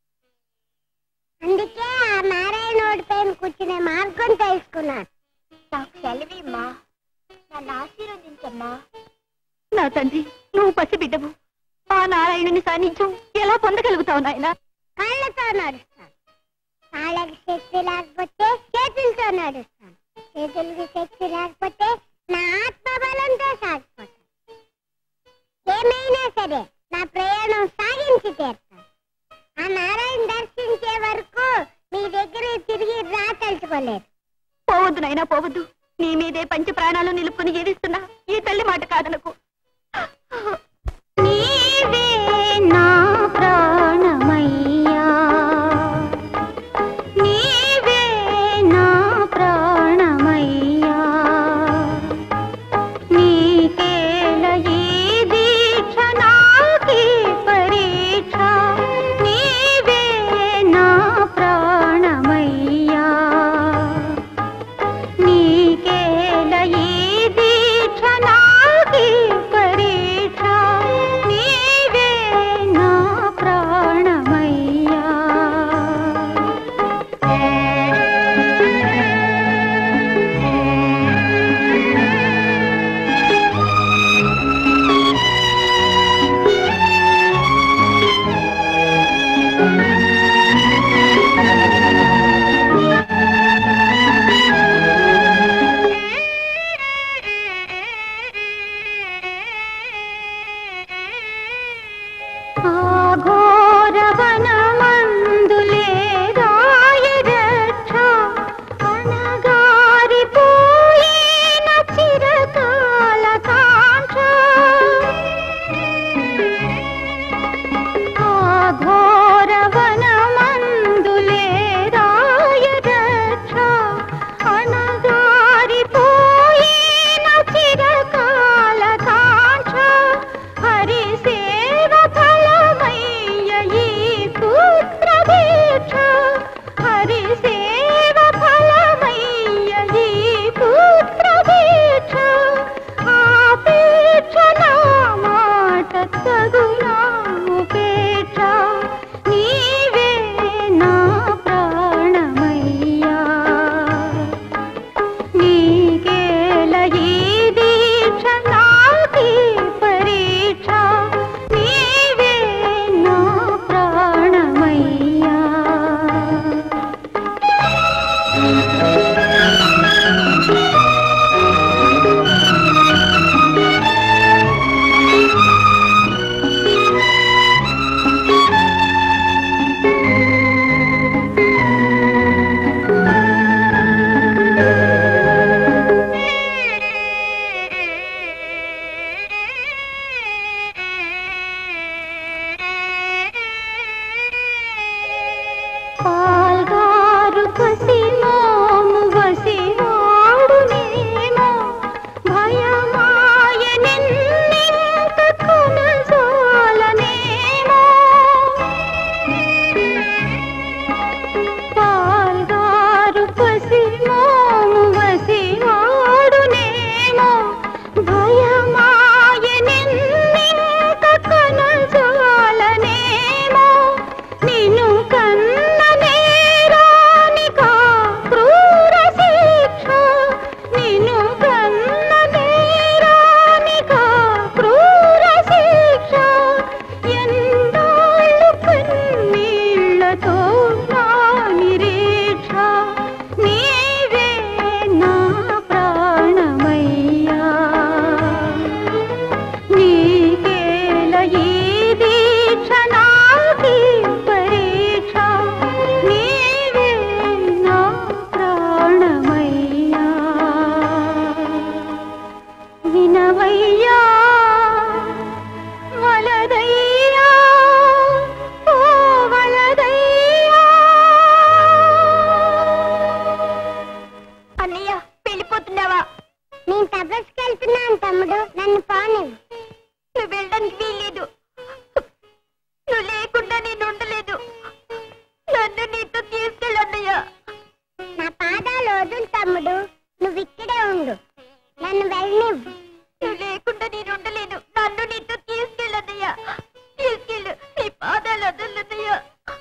అందుకే ఆ నారాయణోడి పైన కూర్చునే మార్గం తెలుసుకున్నాను నాకు సెలవిమ్మా నన్ను ఆశీర్వదించమ్మా నా తండ్రి నువ్వు పసిబిడ్డవు ఆ నారాయణుని సాన్నిధ్యం ఎలా పొందగలుగుతావు నాయనా కాళ్ళతో నడుస్తాను కాళ్ళకి శక్తి లేకపోతే చేతులతో నడుస్తాను చేతులకి శక్తి లేకపోతే నా ఆత్మబలంతో సాగిపోతాను ఏమైనా సరే నా ప్రయాణం సాగించి తీరుతాను ఆ నారాయణ దర్శించే వరకు మీ దగ్గర తిరిగి రా తలుచుకోలేదు పోవద్దు నాయనా పోవద్దు నీ మీదే పంచ ప్రాణాలు నిలుపుకుని జీవిస్తున్నా ఈ తల్లి మాట కాదనకు నీవే నా ప్రాణమయ్యా నీవే నా ప్రాణమయ్యా నీకేల ఈ దీక్ష నాకీ పరీక్ష నీవే నా ప్రాణమయ్యా నీకేల ఈ దీక్ష ఆఘోరవనమందులేదాయరక్ష అణగారిపోయిన చిరకాల కాంక్ష ఆఘోరవనమందులేదాయరక్ష అణగారిపోయిన చిరకాల కాంక్ష హరిసేవ ఫలమయ్య ఈ పుత్రదీక్ష హరిసేవ ఫలమయ్య ఈ పుత్రదీక్ష ఆపేక్ష నా మాట తగునా ఉపేక్ష నీవే నా ప్రాణమయ్యా నీకేల ఈ దీక్ష నాకి పరీక్ష నీవే నా ప్రాణమయ్యా పాల్గారు పసిమోము వసివాడునేమో భయమాయ నిన్నింత కొనసాలనేమో పాల్గారు పసిమోము వసివాడునేమో భయమాయ నిన్నింత కొనసాలనేమో నిన్ను కన్న నేరానికా క్రూర శిక్ష నిన్ను కన్న నేరానికా క్రూర శిక్ష ఎందాళ్ళు కన్నీళ్లతో నా నిరీక్ష నీవే నా ప్రాణమయ్యా నీకేల ఈ దీక్ష నాకి పరీక్ష నీవే నా ప్రాణమయ్యా వినవయ్యా వలదయ్యా ఓ వలదయ్యా అన్నయ్య వెళ్ళిపోతున్నావా నేను తపస్సుకి వెళ్తున్నాను తమ్ముడు నన్ను పాను నువ్వు వెళ్ళడానికి వీల్లేదు నువ్వు లేకుండా నేను ఉండలేదు నన్ను నీతో తీసుకెళ్ళన్నయ్య నా పాదాలు వదులు తమ్ముడు నువ్వు ఇక్కడే ఉండు నన్ను వెళ్ళనివ్వు నువ్వు లేకుండా నేను ఉండలేను నన్ను నీతో తీసుకెళ్ళన్నయ్య తీసుకెళ్ళు నీ పాదాలు వదులున్నయ్య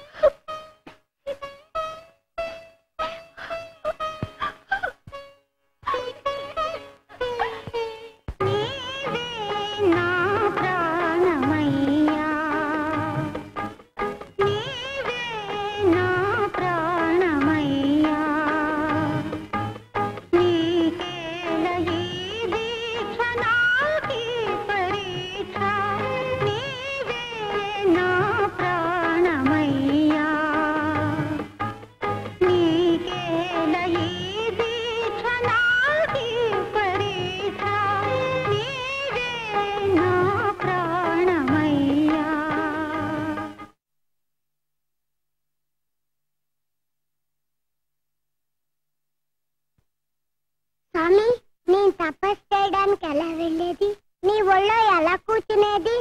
నీవే నా ప్రాణమయ్యా నీవే నా ప్రాణమయ్యా నీకేల ఈ దీక్ష నాకి పరీక్ష నీవే నా ప్రాణమయ్యా నీకేల ఈ దీక్ష నాకి పరీక్ష నీవే నా ప్రాణమయ్యా స్వామి నేను తపస్సు చేయడానికి ఎలా వెళ్ళేది నీ ఒళ్ళో ఎలా కూర్చునేది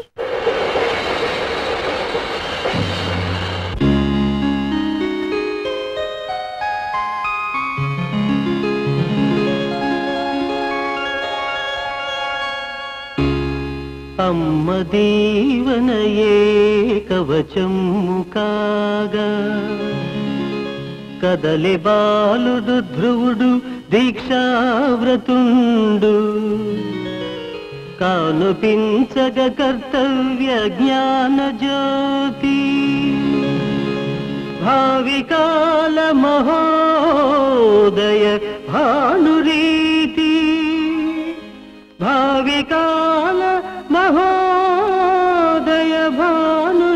అమ్మ దీవనయే కవచము కాగా కదలి బాలుడు ధ్రువుడు దీక్షావ్రతుండు కానుపించగ కర్తవ్య జ్ఞాన జ్యోతి భావికాల మహోదయ భానురీతి భావికాల మహోదయ భాను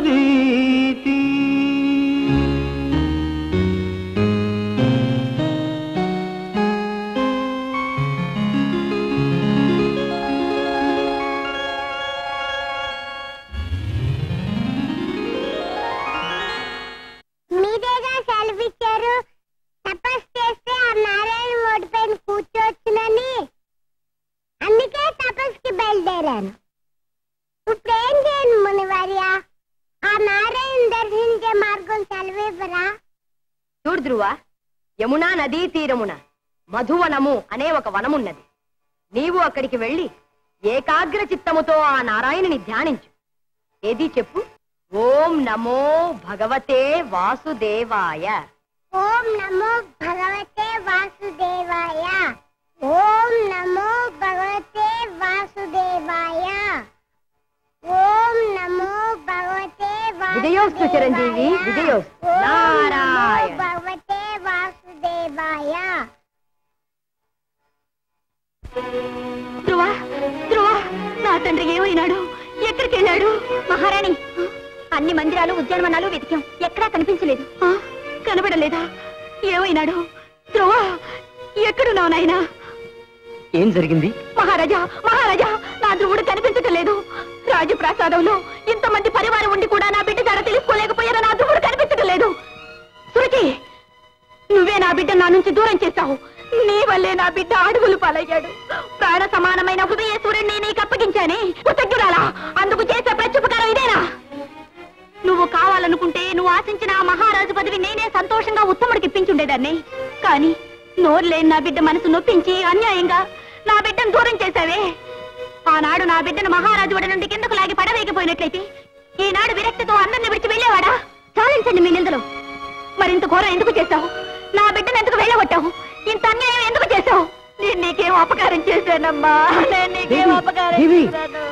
చూడు ధ్రువ యమునా నదీ తీరమున మధువనము అనే ఒక వనమున్నది నీవు అక్కడికి వెళ్ళి ఏకాగ్ర చిత్తముతో ఆ నారాయణుని ధ్యానించు ఏది చెప్పు ఓం నమో భగవతే వాసుదేవాయ ఓం నమో భగవతే వాసుదేవాయ ఓం నమో భగవతే వాసుదేవాయ ఓం నమో భగవతే విజయోస్తు చిరంజీవి, విజయోస్తు. నారాయణ. భగవతే వాసుదేవాయ ధ్రువ ధ్రువ నా తండ్రి ఏమైనాడు ఎక్కడికి వెళ్ళాడు మహారాణి అన్ని మందిరాలు ఉద్యానవనాలు వెతికాం ఎక్కడా కనిపించలేదు కనబడలేదా ఏమైనాడు ధ్రువ ఎక్కడున్నావు నాయనా ఏం జరిగింది మహారాజా మహారాజా నా ధ్రువుడు కనిపించటం లేదు రాజప్రాసాదంలో ఇంతమంది పరివారం ఉండి కూడా నా బిడ్డ ధర తెలుసుకోలేకపోయారా నా ధ్రువుడు కనిపించటం లేదు సురకి నువ్వే నా బిడ్డ నా నుంచి దూరం చేశావు నీ వల్లే నా బిడ్డ అడుగులు పాలయ్యాడు ప్రాణ సమానమైన హృదయేశ్వరుణ్ణి నీకు అప్పగించానే కృతజ్ఞురాలా అందుకు చేసే ప్రత్యుపకారం ఇదేనా నువ్వు కావాలనుకుంటే నువ్వు ఆశించిన ఆ మహారాజు పదవి నేనే సంతోషంగా ఉత్తముడికి ఇప్పించుండేదాన్ని కానీ నోరు లేని నా బిడ్డ మనసు నొప్పించి అన్యాయంగా నా బిడ్డను దూరం చేశావే ఆనాడు నా బిడ్డను మహారాజు వడ నుండి కిందకు లాగి పడవేయకపోయినట్లయితే ఈనాడు విరక్తితో అందరిని విడిచి వెళ్ళేవాడా చాలించండి మీ నిందలు మరింత ఘోరం ఎందుకు చేశావు నా బిడ్డను ఎందుకు వెళ్ళగొట్టావు ఇంత అన్యాయం ఎందుకు చేశావు నేను నీకేం అపకారం చేశానమ్మా నేను నీకేం దేవి, అపకారం దేవి. చేశాను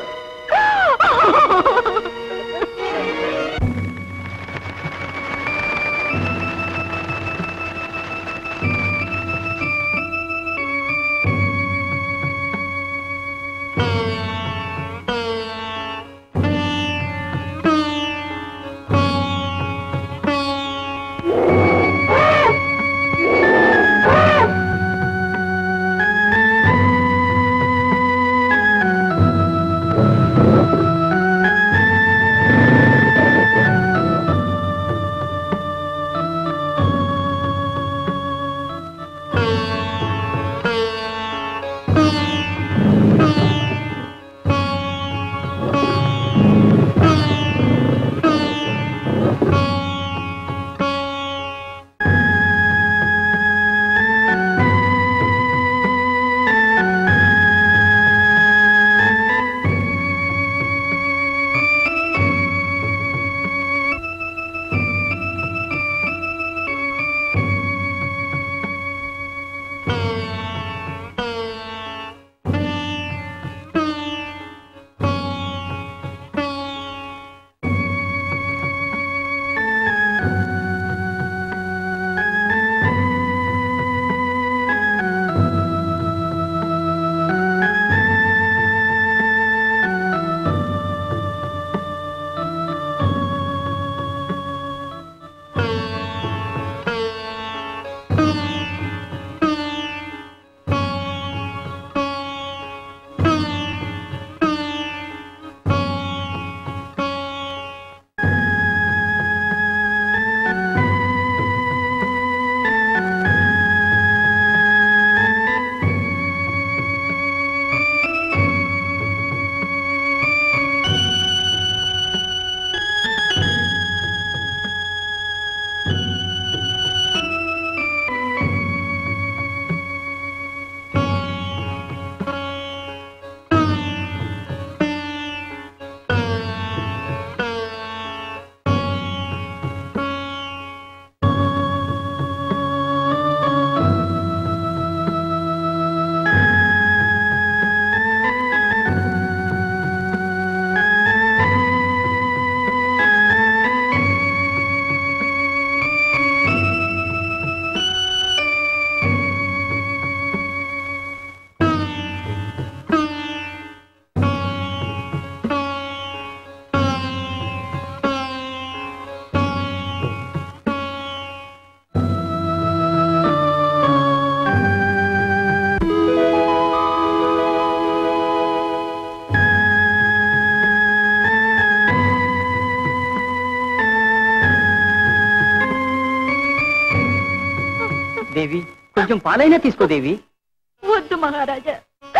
దేవి కొంచెం పాలైనా తీసుకో దేవి వద్దు మహారాజా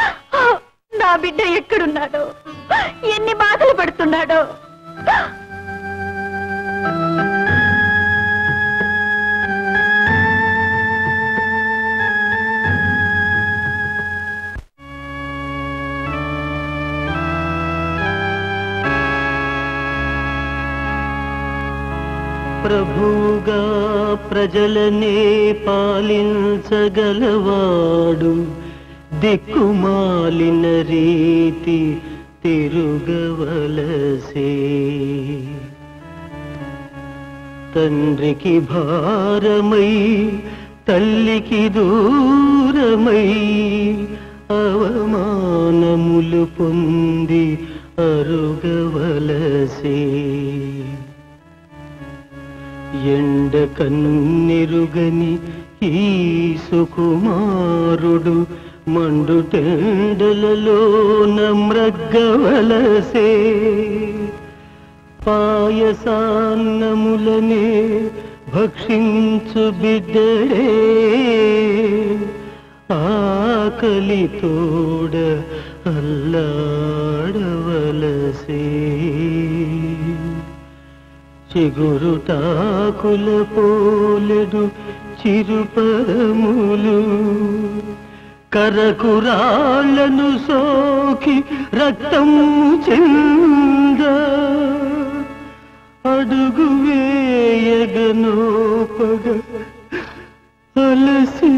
నా బిడ్డ ఎక్కడున్నాడో ఎన్ని బాధలు పడుతున్నాడో ప్రభుగా ప్రజలనే పాలించగలవాడు దిక్కుమాలిన రీతి తిరుగవలసే తండ్రికి భారమై తల్లికి దూరమై అవమానములు పొంది అరుగవలసే ఎండ కన్నెరుగని ఈ సుకుమారుడు మండుటెండలలో నమ్రగ్గవలసే పాయసాన్నములనే భక్షించు బిడ్డడే ఆకలి తోడ అల్లాడవలసే చిగురుటాకుల పోలెడు చిరుపదములు కరకురాళ్ళను సోకి రక్తం చెంద అడుగు వేయగనోపగ అలసి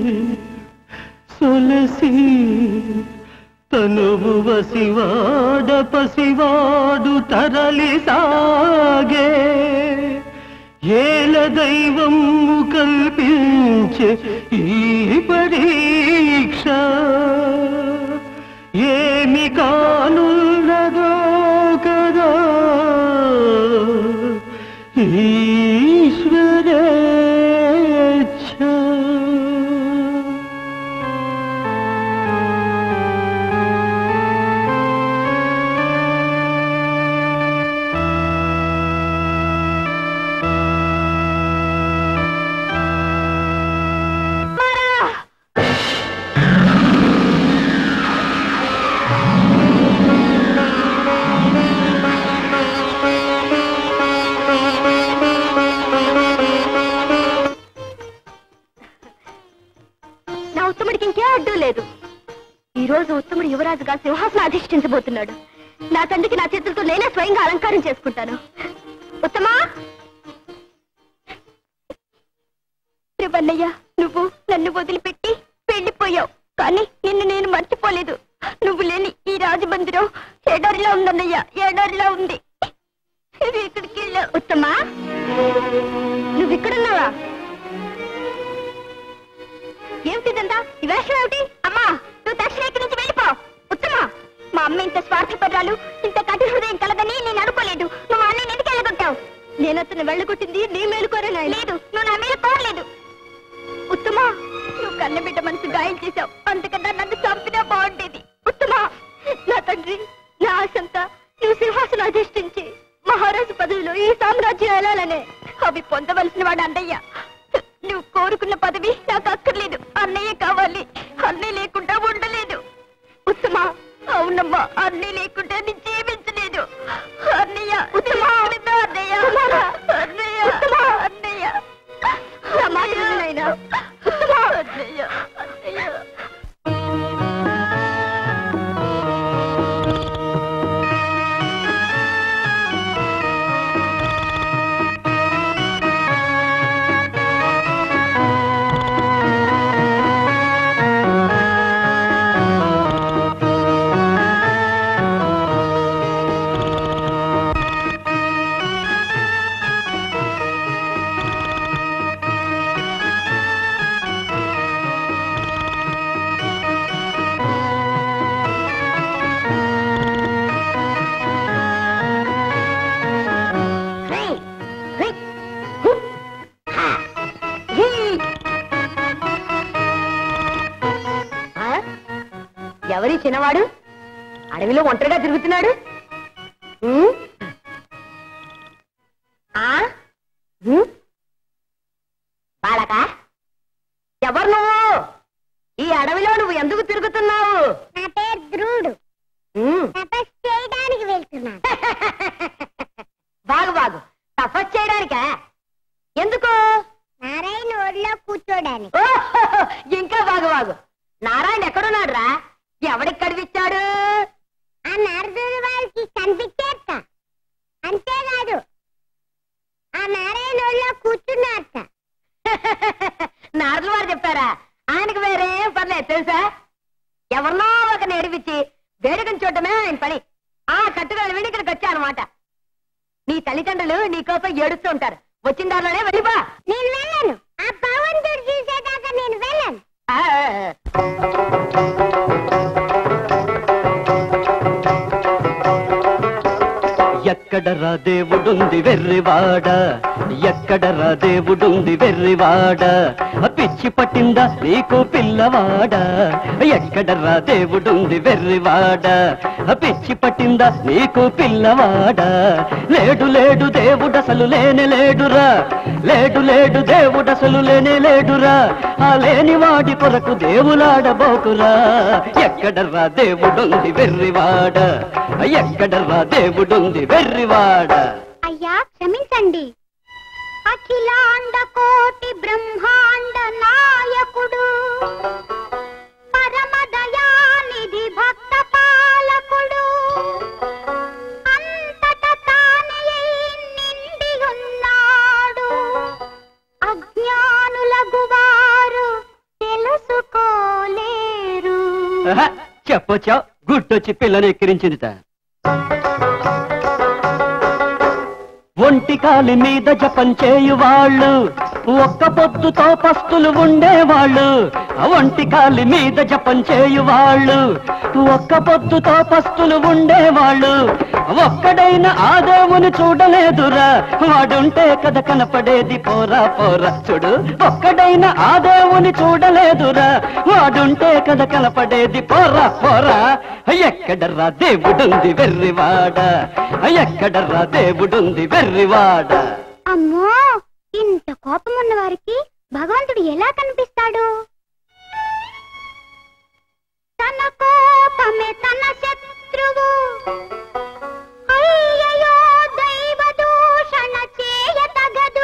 సొలసి తనువు వసివాడ పసివాడు తరలి సాగే ఏల దైవం కల్పించే ఈ పరీక్ష ఏమి కానున్నదో కదా ఈశ్వరేచ్ఛ నా ఉత్తముడికి ఇంకే అడ్డు లేదు ఈ రోజు ఉత్తముడు యువరాజుగా సింహాసనం అధిష్ఠించబోతున్నాడు నా తండ్రికి నా చేతులతో నేనే స్వయంగా అలంకారం చేసుకుంటాను ఉత్తమా త్రివన్నయ్య నువ్వు నన్ను వదిలిపెట్టి వెళ్ళిపోయావు కానీ నిన్ను నేను మర్చిపోలేదు నువ్వు లేని ఈ రాజమందిరం ఎడారిలా ఉందన్నయ్య ఎడారిలా ఉంది ఇక్కడికి వెళ్ళావు ఉత్తమా నువ్వు ఇక్కడున్నావా ఏమిటిదంతా ఈ వేషం ఏమిటి అమ్మా నువ్వు తక్షణ ఇక్కడి నుంచి వెళ్ళిపో ఉత్తమా మా అమ్మ ఇంత స్వార్థపరాలు ఇంత కఠిన హృదయం కలదని నేను అనుకోలేదు నువ్వు మా అన్నయ్య ఎందుకు వెళ్ళగొట్టావు నేను అతను వెళ్ళగొట్టింది నీ మేలుకోరనా లేదు నువ్వు నా మేలు కోరలేదు ఉత్తమా నువ్వు కన్నబిడ్డ మనసు గాయం చేశావు అంతకన్నా నన్ను చంపినా బాగుండేది ఉత్తమా నా తండ్రి నా ఆశంతా నువ్వు సింహాసనం అధిష్ఠించి మహారాజు పదవిలో ఈ సామ్రాజ్యం వెళ్ళాలనే అవి పొందవలసిన వాడు అన్నయ్య నువ్వు కోరుకున్న పదవి నాకు అక్కర్లేదు అన్నయ్య కావాలి అన్నయ్య లేకుండా ఉండలేదు ఉత్తమా అవునమ్మా అన్నయ్య లేకుండా నేను జీవించలేదు అన్నయ్య ఉత్తమా అన్నయ్య అన్నయ్య అన్నయ్య నా మాట విను నాయనా. ఉత్తమా అన్నయ్య అన్నయ్య ఆ? ఎవరి చిన్నవాడు అడవిలో ఒంటరిగా తిరుగుతున్నాడు ఉమ్? ఆ? ఉమ్? బాలక ఎవరు నువ్వు ఈ అడవిలో నువ్వు ఎందుకు తిరుగుతున్నావు నా పేరు ధ్రువుడు ఉమ్. తపస్సు చేయడానికి వెళ్తున్నాను బాగు బాగు తపస్సు చేయడానికా ఎందుకు నారాయణ ఒడిలో కూర్చోడానికి ఓహో, ఇంకా బాగు బాగు నారాయణ ఎక్కడున్నాడు రా ఎవడికి కడిపించాడు ఆ నారదుడు వారికి కనిపించేస్తా అంతేకాదు ఆ నారాయణ నీ తల్లిదండ్రులు నీకోసం ఏడుస్తూ ఉంటారు వచ్చిన దారిలోనే వెళ్ళిపా నేను వెళ్ళాను ఆ భగవంతుడు చూసేదాకా నేను వెళ్ళాను ఆ, ఎక్కడరా దేవుడుంది వెర్రివాడ ఎక్కడరా దేవుడుంది వెర్రివాడ పిచ్చి పట్టిందా నీకు పిల్లవాడ ఎక్కడరా దేవుడుంది వెర్రివాడ పిచ్చి పట్టిందా నీకు పిల్లవాడ లేడు లేడు దేవుడసలు లేనే లేడురా లేడు లేడు దేవుడసలు లేనే లేడురా ఆ లేని వాడి కొరకు దేవులాడబోకురా ఎక్కడరా దేవుడుంది వెర్రివాడ ఎక్కడరా దేవుడుంది వెర్రివాడ అయ్యా క్షమించండి అఖిలాండ కోటి బ్రహ్మాండ నాయకుడు పరమ దయానిధి భక్త పాలకుడు అంతట తానే నిండి ఉన్నాడు అజ్ఞానులకు వారు తెలుసుకోలేరు ఆహా, చెప్పొచ్చా గుడ్డొచ్చి పిల్లని ఎక్కిరించిందిట ఒంటి కాలి మీద జపం చేయువాళ్ళు ఒక్క పొద్దుతో పస్తులు ఉండేవాళ్ళు ఆ ఒంటి కాలి మీద జపం చేయువాళ్ళు ఒక్క పొద్దుతో పస్తులు ఉండేవాళ్ళు ఒక్కడైన ఆ దేవుని చూడలేదురా వాడుంటే కథ కనపడేది పోరా పోరా చూడు ఒక్కడైన ఆ దేవుని చూడలేదురా వాడుంటే కథ కనపడేది పోరా పోరా ఎక్కడర్రా దేవుడుంది వెర్రివాడ ఎక్కడర్రా దేవుడుంది వెర్రివాడ అమ్మో ఇంత కోపం ఉన్న వారికి భగవంతుడు ఎలా కనిపిస్తాడు తన కోపమే తన శత్రువు అయ్యయ్యో దైవ దూషణ చేయతగదు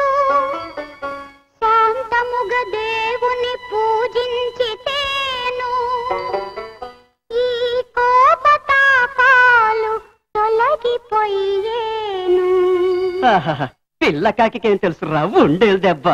శాంతముగ దేవుని పూజించితేను ఈ కోపతాపాలు తొలగిపోయేను ఆహాహా, పిల్ల కాకికేం తెలుసురా ఉండేది దెబ్బ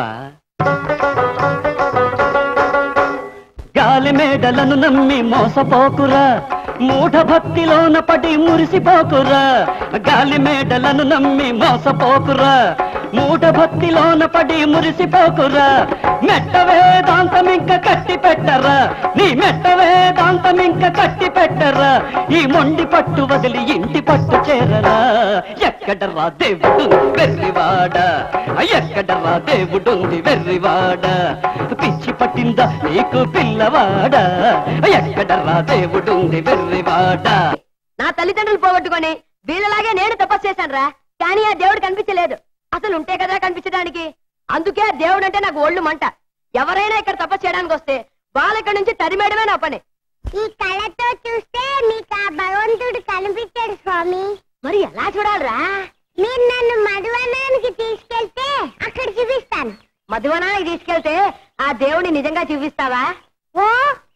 గాలి మేడలను నమ్మి మోసపోకురా మూఢ భక్తిలోన పడి మురిసిపోకురా గాలి మేడలను నమ్మి మోసపోకురా మూఢ భక్తిలోన పడి మురిసిపోకురా మెట్ట వేదాంతం ఇంక కట్టి పెట్టరా నీ మెట్ట వేదాంతం ఇంక కట్టి పెట్టరా ఈ మొండి పట్టు వదిలి ఇంటి పట్టు చేరరా ఎక్కడరా దేవుడు వెర్రివాడ ఎక్కడరా దేవుడుంది వెర్రివాడ పిచ్చి పట్టిందా నీకు పిల్లవాడ ఎక్కడరా దేవుడుంది వెర్రివాడ నా తల్లిదండ్రులు పోగొట్టుకొని వీళ్ళలాగే నేను తపస్సు చేశాను రా కానీ ఆ దేవుడు కనిపించలేదు అసలు ఉంటే కదా కనిపించడానికి అందుకే ఆ దేవుడు అంటే నాకు ఒళ్ళు మంట ఎవరైనా ఇక్కడ తపస్సు చేయడానికి వస్తే వాళ్ళ ఇక్కడ నుంచి తరిమేయడమే నా పని ఈ కళ్ళతో చూస్తే మీకు ఆ భగవంతుడు కనిపించాడు స్వామి మరి ఎలా చూడాలరా మీరు నన్ను మధువనానికి తీసుకెళ్తే అక్కడ చూపిస్తాను మధువనానికి తీసుకెళ్తే ఆ దేవుడిని నిజంగా చూపిస్తావా ఓ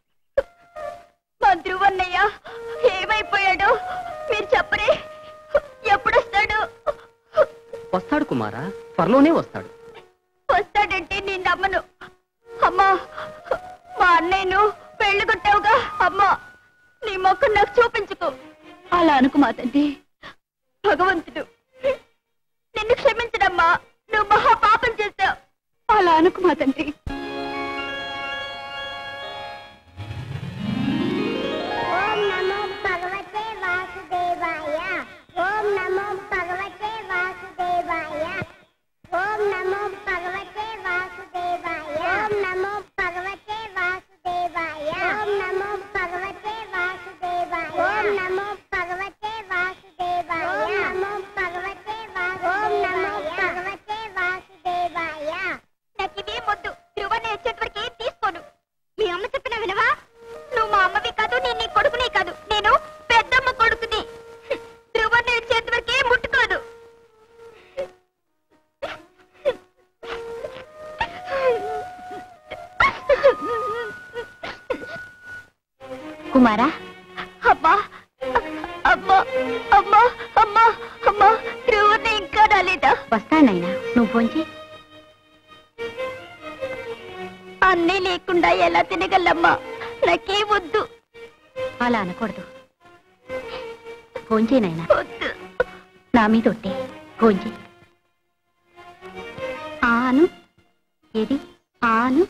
మా ధ్రువన్నయ్య ఏమైపోయాడు మీరు చెప్పరే ఎప్పుడొస్తాడు వస్తాడు కుమారా త్వరలోనే వస్తాడు వస్తాడంటే నేను నమ్మను అమ్మా మా అన్నయ్యను పెళ్లి కొట్టావుగా అమ్మా నీ మొక్క నాకు చూపించుకో అలా అనుకు మా తండ్రి భగవంతుడు నిన్ను క్షమించడమ్మా నువ్వు మహా పాపం చేశావు అలా అనుకు మా తండ్రి ఓం నమో భగవతే వాసుదేవాయ ఓం నమో భగవతే వాసుదేవాయ ఓం నమో భగవతే వాసుదేవాయ ఓం నమో భగవతే వాసుదేవాయ ఓం నమో భగవతే వాసుదేవాయ ఓం నమో భగవతే వాసుదేవాయ ఓం నమో భగవతే వాసుదేవాయ ఓం నమో భగవతే వాసుదేవాయ నాకిదే మొద్దు ధ్రువని వచ్చేటివరకు తీసుకోను మీ అమ్మ చెప్పిన వినవా నువ్వు మా అమ్మవి కాదు నేను నీ కొడుకుని కాదు నేను పెద్దమ్మ కొడుకుని ధ్రువని వచ్చేటివరకే ముట్టుకోదు కుమారా అమ్మా అమ్మా అమ్మా అమ్మా అమ్మా ధ్రువని ఇంకా రాలేదా వస్తానైనా నువ్వు ఫోన్ చేయి అన్నీ లేకుండా ఎలా తినగలమ్మా నాకే వద్దు అలా అనకూడదు ఫోన్ చేయనైనా నా మీద ఒట్టే గోంజి ఆను ఏది ఆను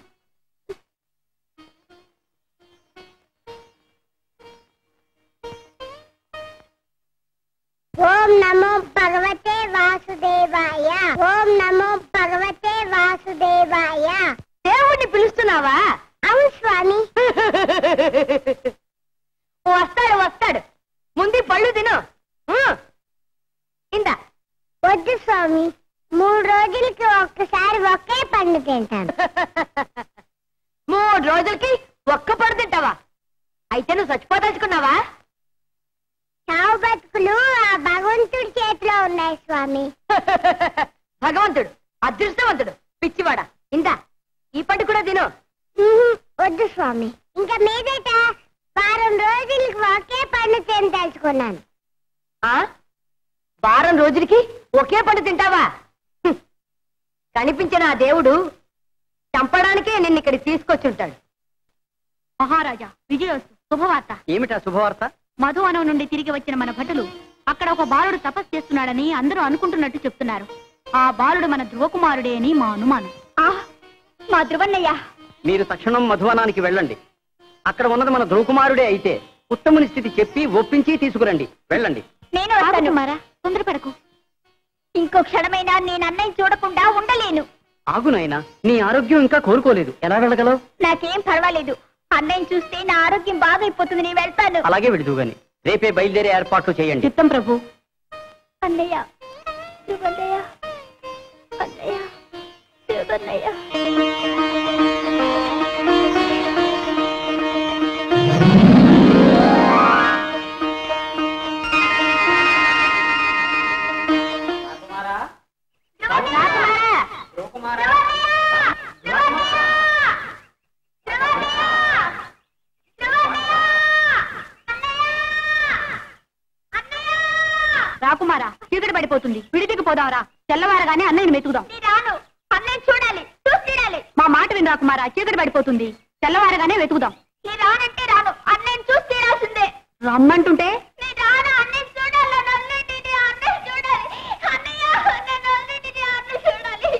ఓం నమో భగవతే వాసుదేవాయ ఓం నమో భగవతే వాసుదేవాయ దేవుణ్ణి పిలుస్తున్నావా అవును స్వామి వస్తాడు వస్తాడు ముందు పళ్ళు తిను ఉమ్. ఇందా వద్దు స్వామి మూడు రోజులకి ఒక్కసారి ఒకే పండు తింటాను మూడు రోజులకి ఒక్క పడు తింటావా అయితే నువ్వు చచ్చిపోదలుచుకున్నావా చావు బతుకులు ఆ భగవంతుడి చేతిలో ఉన్నాయి స్వామి భగవంతుడు అదృష్టవంతుడు పిచ్చివాడా ఇందా ఈ పండు కూడా తిను ఉహుం, వద్దు స్వామి ఇంకా మీదట వారం రోజులకి ఒకే పండు తిని తెలుసుకున్నాను ఆ వారం రోజులకి ఒకే పండు తింటావా హ్మ్. కనిపించిన ఆ దేవుడు చంపడానికే నిన్ను ఇక్కడికి తీసుకొచ్చుంటాడు మహారాజా విజయోస్తు శుభవార్త ఏమిటా శుభవార్త మధు వనం నుండి తిరిగి వచ్చిన మన భటులు అక్కడ ఒక బాలుడు తపస్సు చేస్తున్నాడని అందరూ అనుకుంటున్నట్టు చెప్తున్నారు ఆ బాలుడు మన ధ్రువకుమారుడే అని మా అనుమానం మా ధ్రువన్నయ్య మీరు తక్షణం మధువనానికి వెళ్ళండి అక్కడ ఉన్నది మన ధ్రువకుమారుడే అయితే ఉత్తముని స్థితి చెప్పి ఒప్పించి తీసుకురండి వెళ్ళండి నేను వస్తాను మారా తొందరపడకు ఇంకో క్షణమైనా నేను అన్నయ్య చూడకుండా ఉండలేను ఆగునైనా నీ ఆరోగ్యం ఇంకా కోరుకోలేదు ఎలా వెళ్ళగలవు నాకేం పర్వాలేదు అన్నయ్య చూస్తే నా ఆరోగ్యం బాగైపోతుంది నేను వెళ్తాను అలాగే వెళుదు గాని రేపే బయలుదేరే ఏర్పాట్లు చేయండి చిత్తం ప్రభు అన్నయ్య ధ్రువన్నయ్య అన్నయ్య ధ్రువన్నయ్య రాకుమారా చీకటి పడిపోతుంది విడిదికి పోదాంరా తెల్లవారగానే అన్నయ్యని వెతుకుదాం రాను అన్నయ్య చూడాలి చూడాలి మా మాట విని రాకుమారా చీకటి పడిపోతుంది తెల్లవారగానే వెతుకుదాం రానంటే రాను అన్నయ్య చూసి తీరాల్సిందే రమ్మంటుంటే రాను అన్నయ్య చూడాలి అన్నింటినీ అన్నయ్య చూడాలి అన్నయ్య నేను అన్నింటినీ అన్నయ్య చూడాలి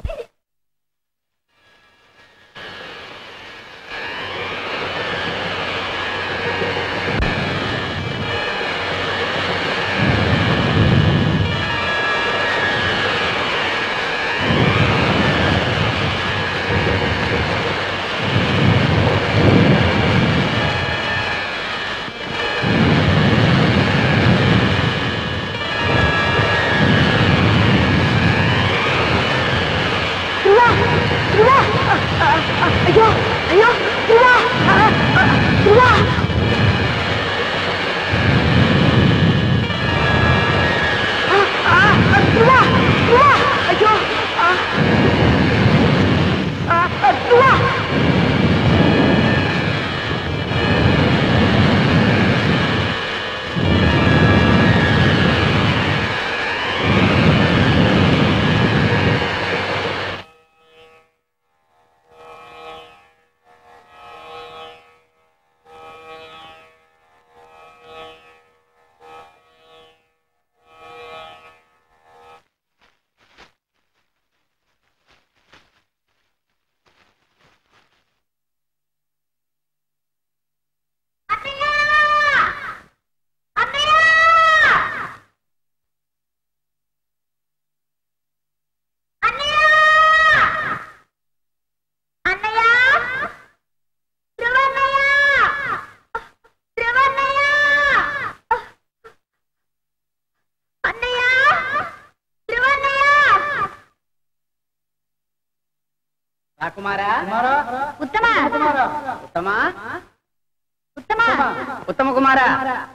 రాకుమారా ఉత్తమా ఉత్తమా ఉత్తమా ఉత్తమ కుమారా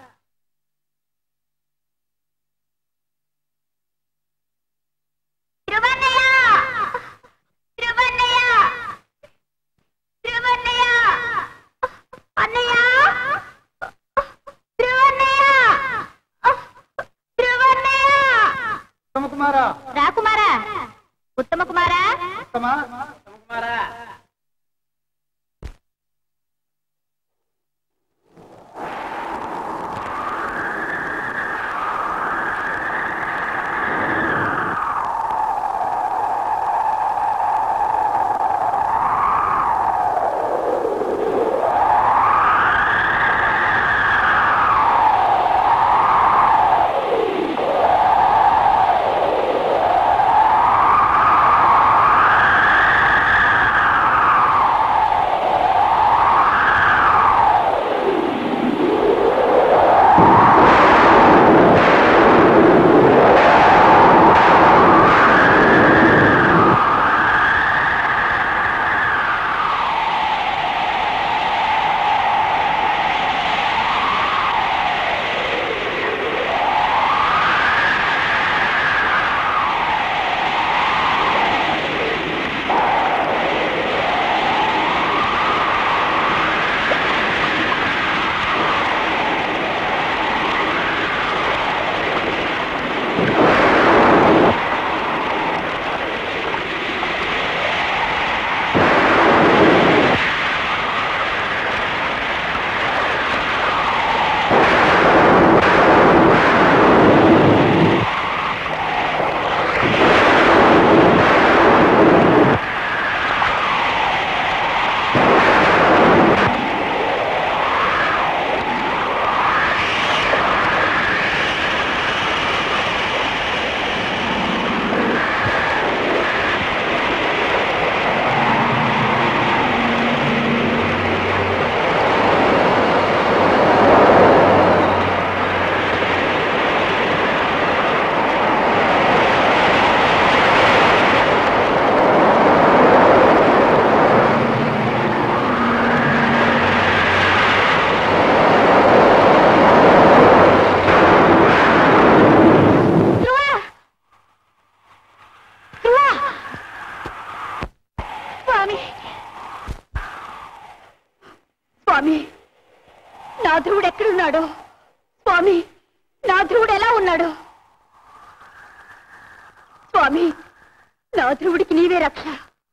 ధ్రువన్నయ్య ధ్రువన్నయ్య ధ్రువన్నయ్య అన్నయ్య ధ్రువన్నయ్య ధ్రువన్నయ్య రాకుమారా ఉత్తమ కుమారా కుమారా నా ధ్రువుడు ఎక్కడున్నాడు స్వామి నా ధ్రువుడు ఎలా ఉన్నాడు స్వామి నా ధ్రువుడికి నీవే రక్ష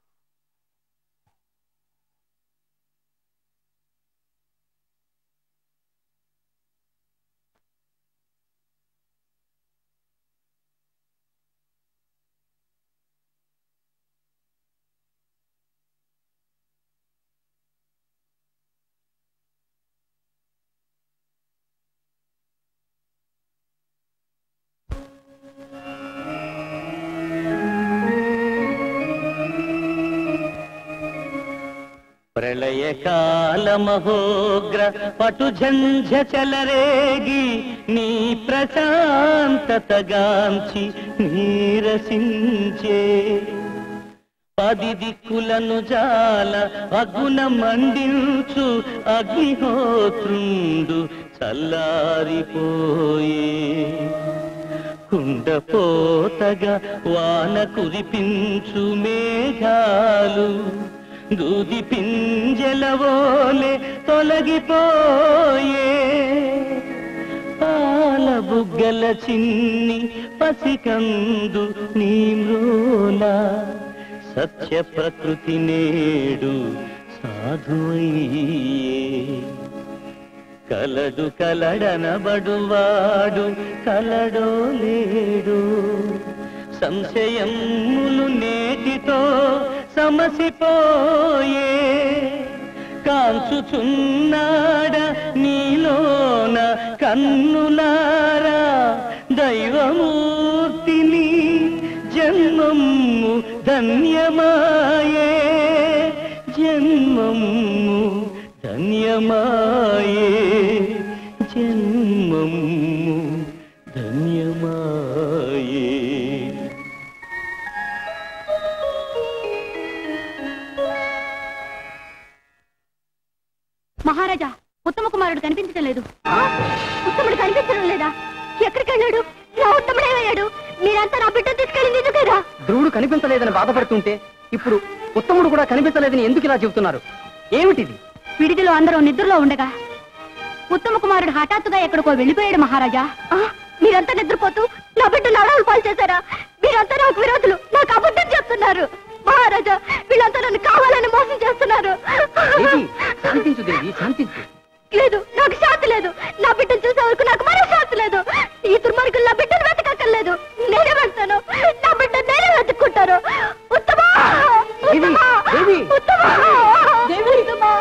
ప్రళయకాల మహోగ్ర పటు ఝంఝ చలరేగి నీ ప్రశాంతతగాంచి నీరసించే పది దిక్కులను జాల అగున మండించు అగ్నిహోత్రుండు చల్లారిపోయే కుండపోతగా వాన కురిపించు మేఘాలు దూది పింజలవోలే తొలగిపోయే పాల బుగ్గల చిన్ని పసికందు నీ మ్రోల సత్య ప్రకృతి నేడు సాధువయ్యే కలడు కలడనబడువాడు కలడో లేడు సంశయములు నేటితో సమసిపోయే కాంచుచున్నాడ నీలోన కన్నులారా దైవమూర్తిని జన్మము ధన్యమాయే జన్మము ధన్యమాయే జన్మము ధన్యమాయే మహారాజా ఉత్తమ కుమారుడు కనిపించడం లేదు ఉత్తముడు కనిపించడం లేదా ఎక్కడికి వెళ్ళాడు నా ఉత్తముడేమయ్యాడు మీరంతా నా బిడ్డ తీసుకెళ్ళి నిజమేరా ధ్రువుడు కనిపించలేదని బాధపడుతుంటే ఇప్పుడు ఉత్తముడు కూడా కనిపించలేదని ఎందుకు ఇలా చెబుతున్నారు ఏమిటిది పిడిదిలో అందరూ నిద్రలో ఉండగా ఉత్తమ కుమారుడు హఠాత్తుగా ఎక్కడికో వెళ్ళిపోయాడు మహారాజా ఆ, మీరంతా నిద్రపోతూ నా బిడ్డ నరాలు పాలు చేశారా మీరంతా నాకు విరోధులు నాకు అబద్ధం చెప్తున్నారు మహారాజా వీళ్ళంతా నన్ను కావాలని మోసం చేస్తున్నారు దేవి శాంతించు దేవి శాంతించు లేదు నాకు శాంతి లేదు నా బిడ్డను చూసే వరకు నాకు మరో శాంతి లేదు ఈ దుర్మార్గులు నా బిడ్డను వెతకక్కర్లేదు నేనే వెళ్తాను నా బిడ్డ నేనే వెతుక్కుంటారు ఉత్తమా దేవి, ఉత్తమా దేవి. ఉత్తమా ఉత్తమా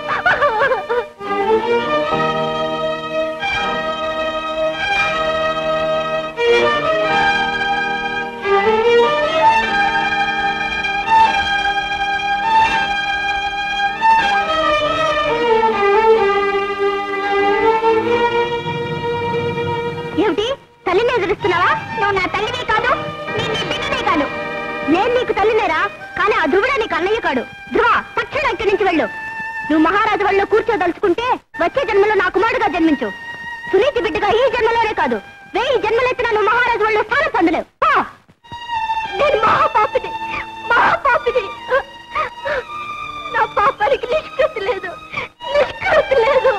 ఏమిటి తల్లిని ఎదురుస్తున్నావా నువ్వు నా తల్లినే కాదు నేను నీ బిడ్డనే కాదు నేను నీకు తల్లినేరా కానీ ఆ ధ్రువుడే నీకు అన్నయ్య కాడు ధ్రువ తక్షణం ఇక్కడి నుంచి వెళ్ళు నువ్వు మహారాజు వాళ్ళు కూర్చోదలుచుకుంటే వచ్చే జన్మలో నా కుమారుడుగా జన్మించు సునీతి బిడ్డగా ఈ జన్మలోనే కాదు వెయ్యి జన్మలెత్తిన నువ్వు మహారాజు వాళ్ళు స్థానం పొందలేవు పో! నేను మహాపాపిని మహాపాపిని నా పాపానికి నిష్కృతి లేదు నిష్కృతి లేదు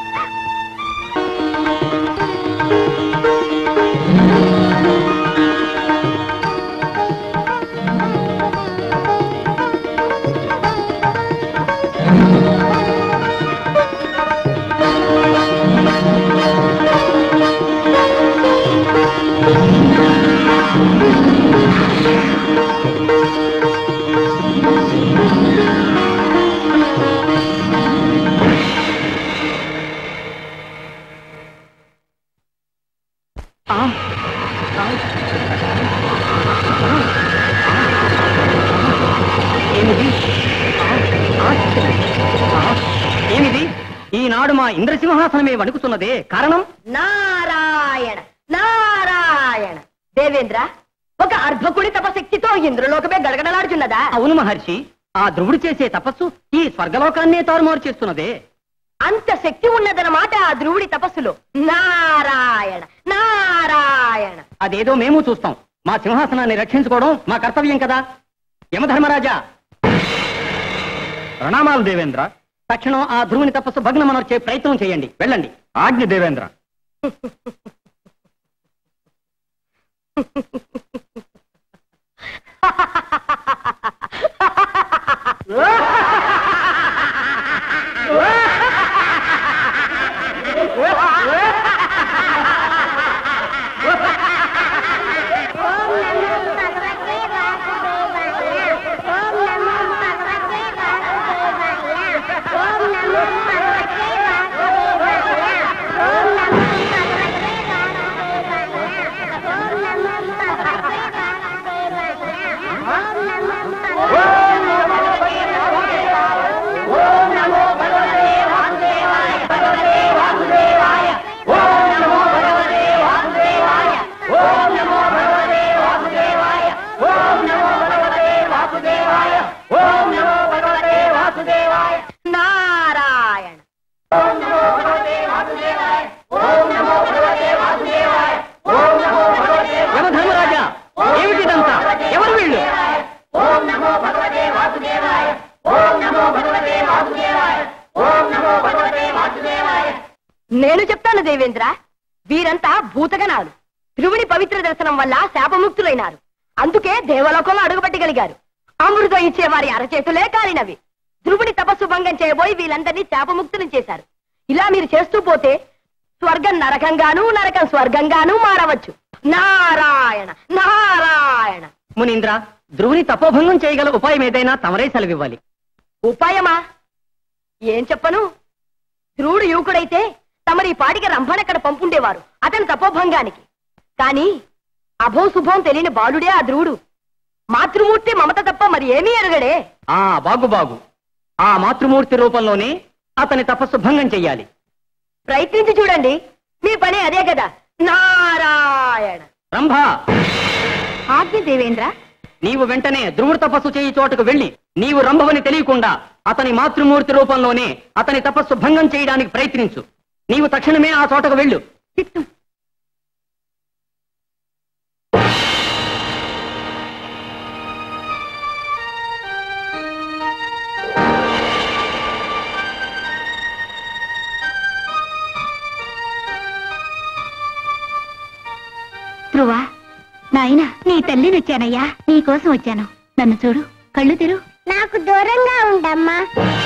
ఏమిది ఆ, ఆ, ఆ, ఏమిది ఈనాడు మా ఇంద్రసింహాసనమే వణుకుతున్నదే కారణం నారాయణ నారాయణ దేవేంద్ర ఒక అర్భకుడి తపశక్తితో ఇంద్రలోకమే గడగడలాడుచున్నదా అవును మహర్షి ఆ ధ్రువుడు చేసే తపస్సు ఈ స్వర్గలోకాన్నే తారుమారు చేస్తున్నదే అంత శక్తి ఉన్నదన్నమాట ఆ ధ్రువుడి తపస్సులో నారాయణ నారాయణ అదేదో మేము చూస్తాం మా సింహాసనాన్ని రక్షించుకోవడం మా కర్తవ్యం కదా యమధర్మరాజా ప్రణామాలు దేవేంద్ర తక్షణం ఆ ధ్రువుని తపస్సు భగ్నమనర్చే ప్రయత్నం చేయండి వెళ్ళండి ఆజ్ఞ దేవేంద్ర నారాయణ యమధర్మరాజా ఏమిటిదంతా ఎవరు వీళ్ళు నేను చెప్తాను దేవేంద్ర వీరంతా భూతగణాలు ధ్రువుని పవిత్ర దర్శనం వల్ల శాపముక్తులైనారు అందుకే దేవలోకంలో అడుగుపెట్టగలిగారు అమృతం ఇచ్చే వారి అరచేతులే కాలినవి ధ్రువుని తపస్సు భంగం చేయబోయి వీళ్ళందరినీ శాపముక్తులు చేశారు ఇలా మీరు చేస్తూ పోతే స్వర్గం నరకంగాను నరకం స్వర్గంగాను మారవచ్చు నారాయణ నారాయణ మునీంద్ర ధ్రువుని తపోభంగం చేయగల ఉపాయం ఏదైనా తమరే సెలవివ్వాలి ఉపాయమా ఏం చెప్పను ధ్రువుడు యువకుడైతే తమరి పాటికి రంభనక్కడ పంపుండేవారు అతని తపోభంగానికి కాని అభో శుభం తెలియని బాలుడే ఆ ధ్రువుడు మాతృమూర్తి మమత తప్ప మరి ఏమీ ఎరగడే ఆ బాగు బాగు ఆ మాతృమూర్తి రూపంలోనే అతని తపస్సు భంగం చెయ్యాలి ప్రయత్నించి చూడండి మీ పని అదే కదా నారాయణ రంభా ఆజ్ఞ దేవేంద్ర నీవు వెంటనే ధ్రువుడు తపస్సు చేయి చోటకు వెళ్ళి నీవు రంభవని తెలియకుండా అతని మాతృమూర్తి రూపంలోనే అతని తపస్సు భంగం చేయడానికి ప్రయత్నించు నీవు తక్షణమే ఆ చోటకు వెళ్ళు చిత్తం ధ్రువ నాయనా నీ తల్లిని వచ్చానయ్యా నీ కోసం వచ్చాను నన్ను చూడు కళ్ళు తెరు నాకు దూరంగా ఉండమ్మా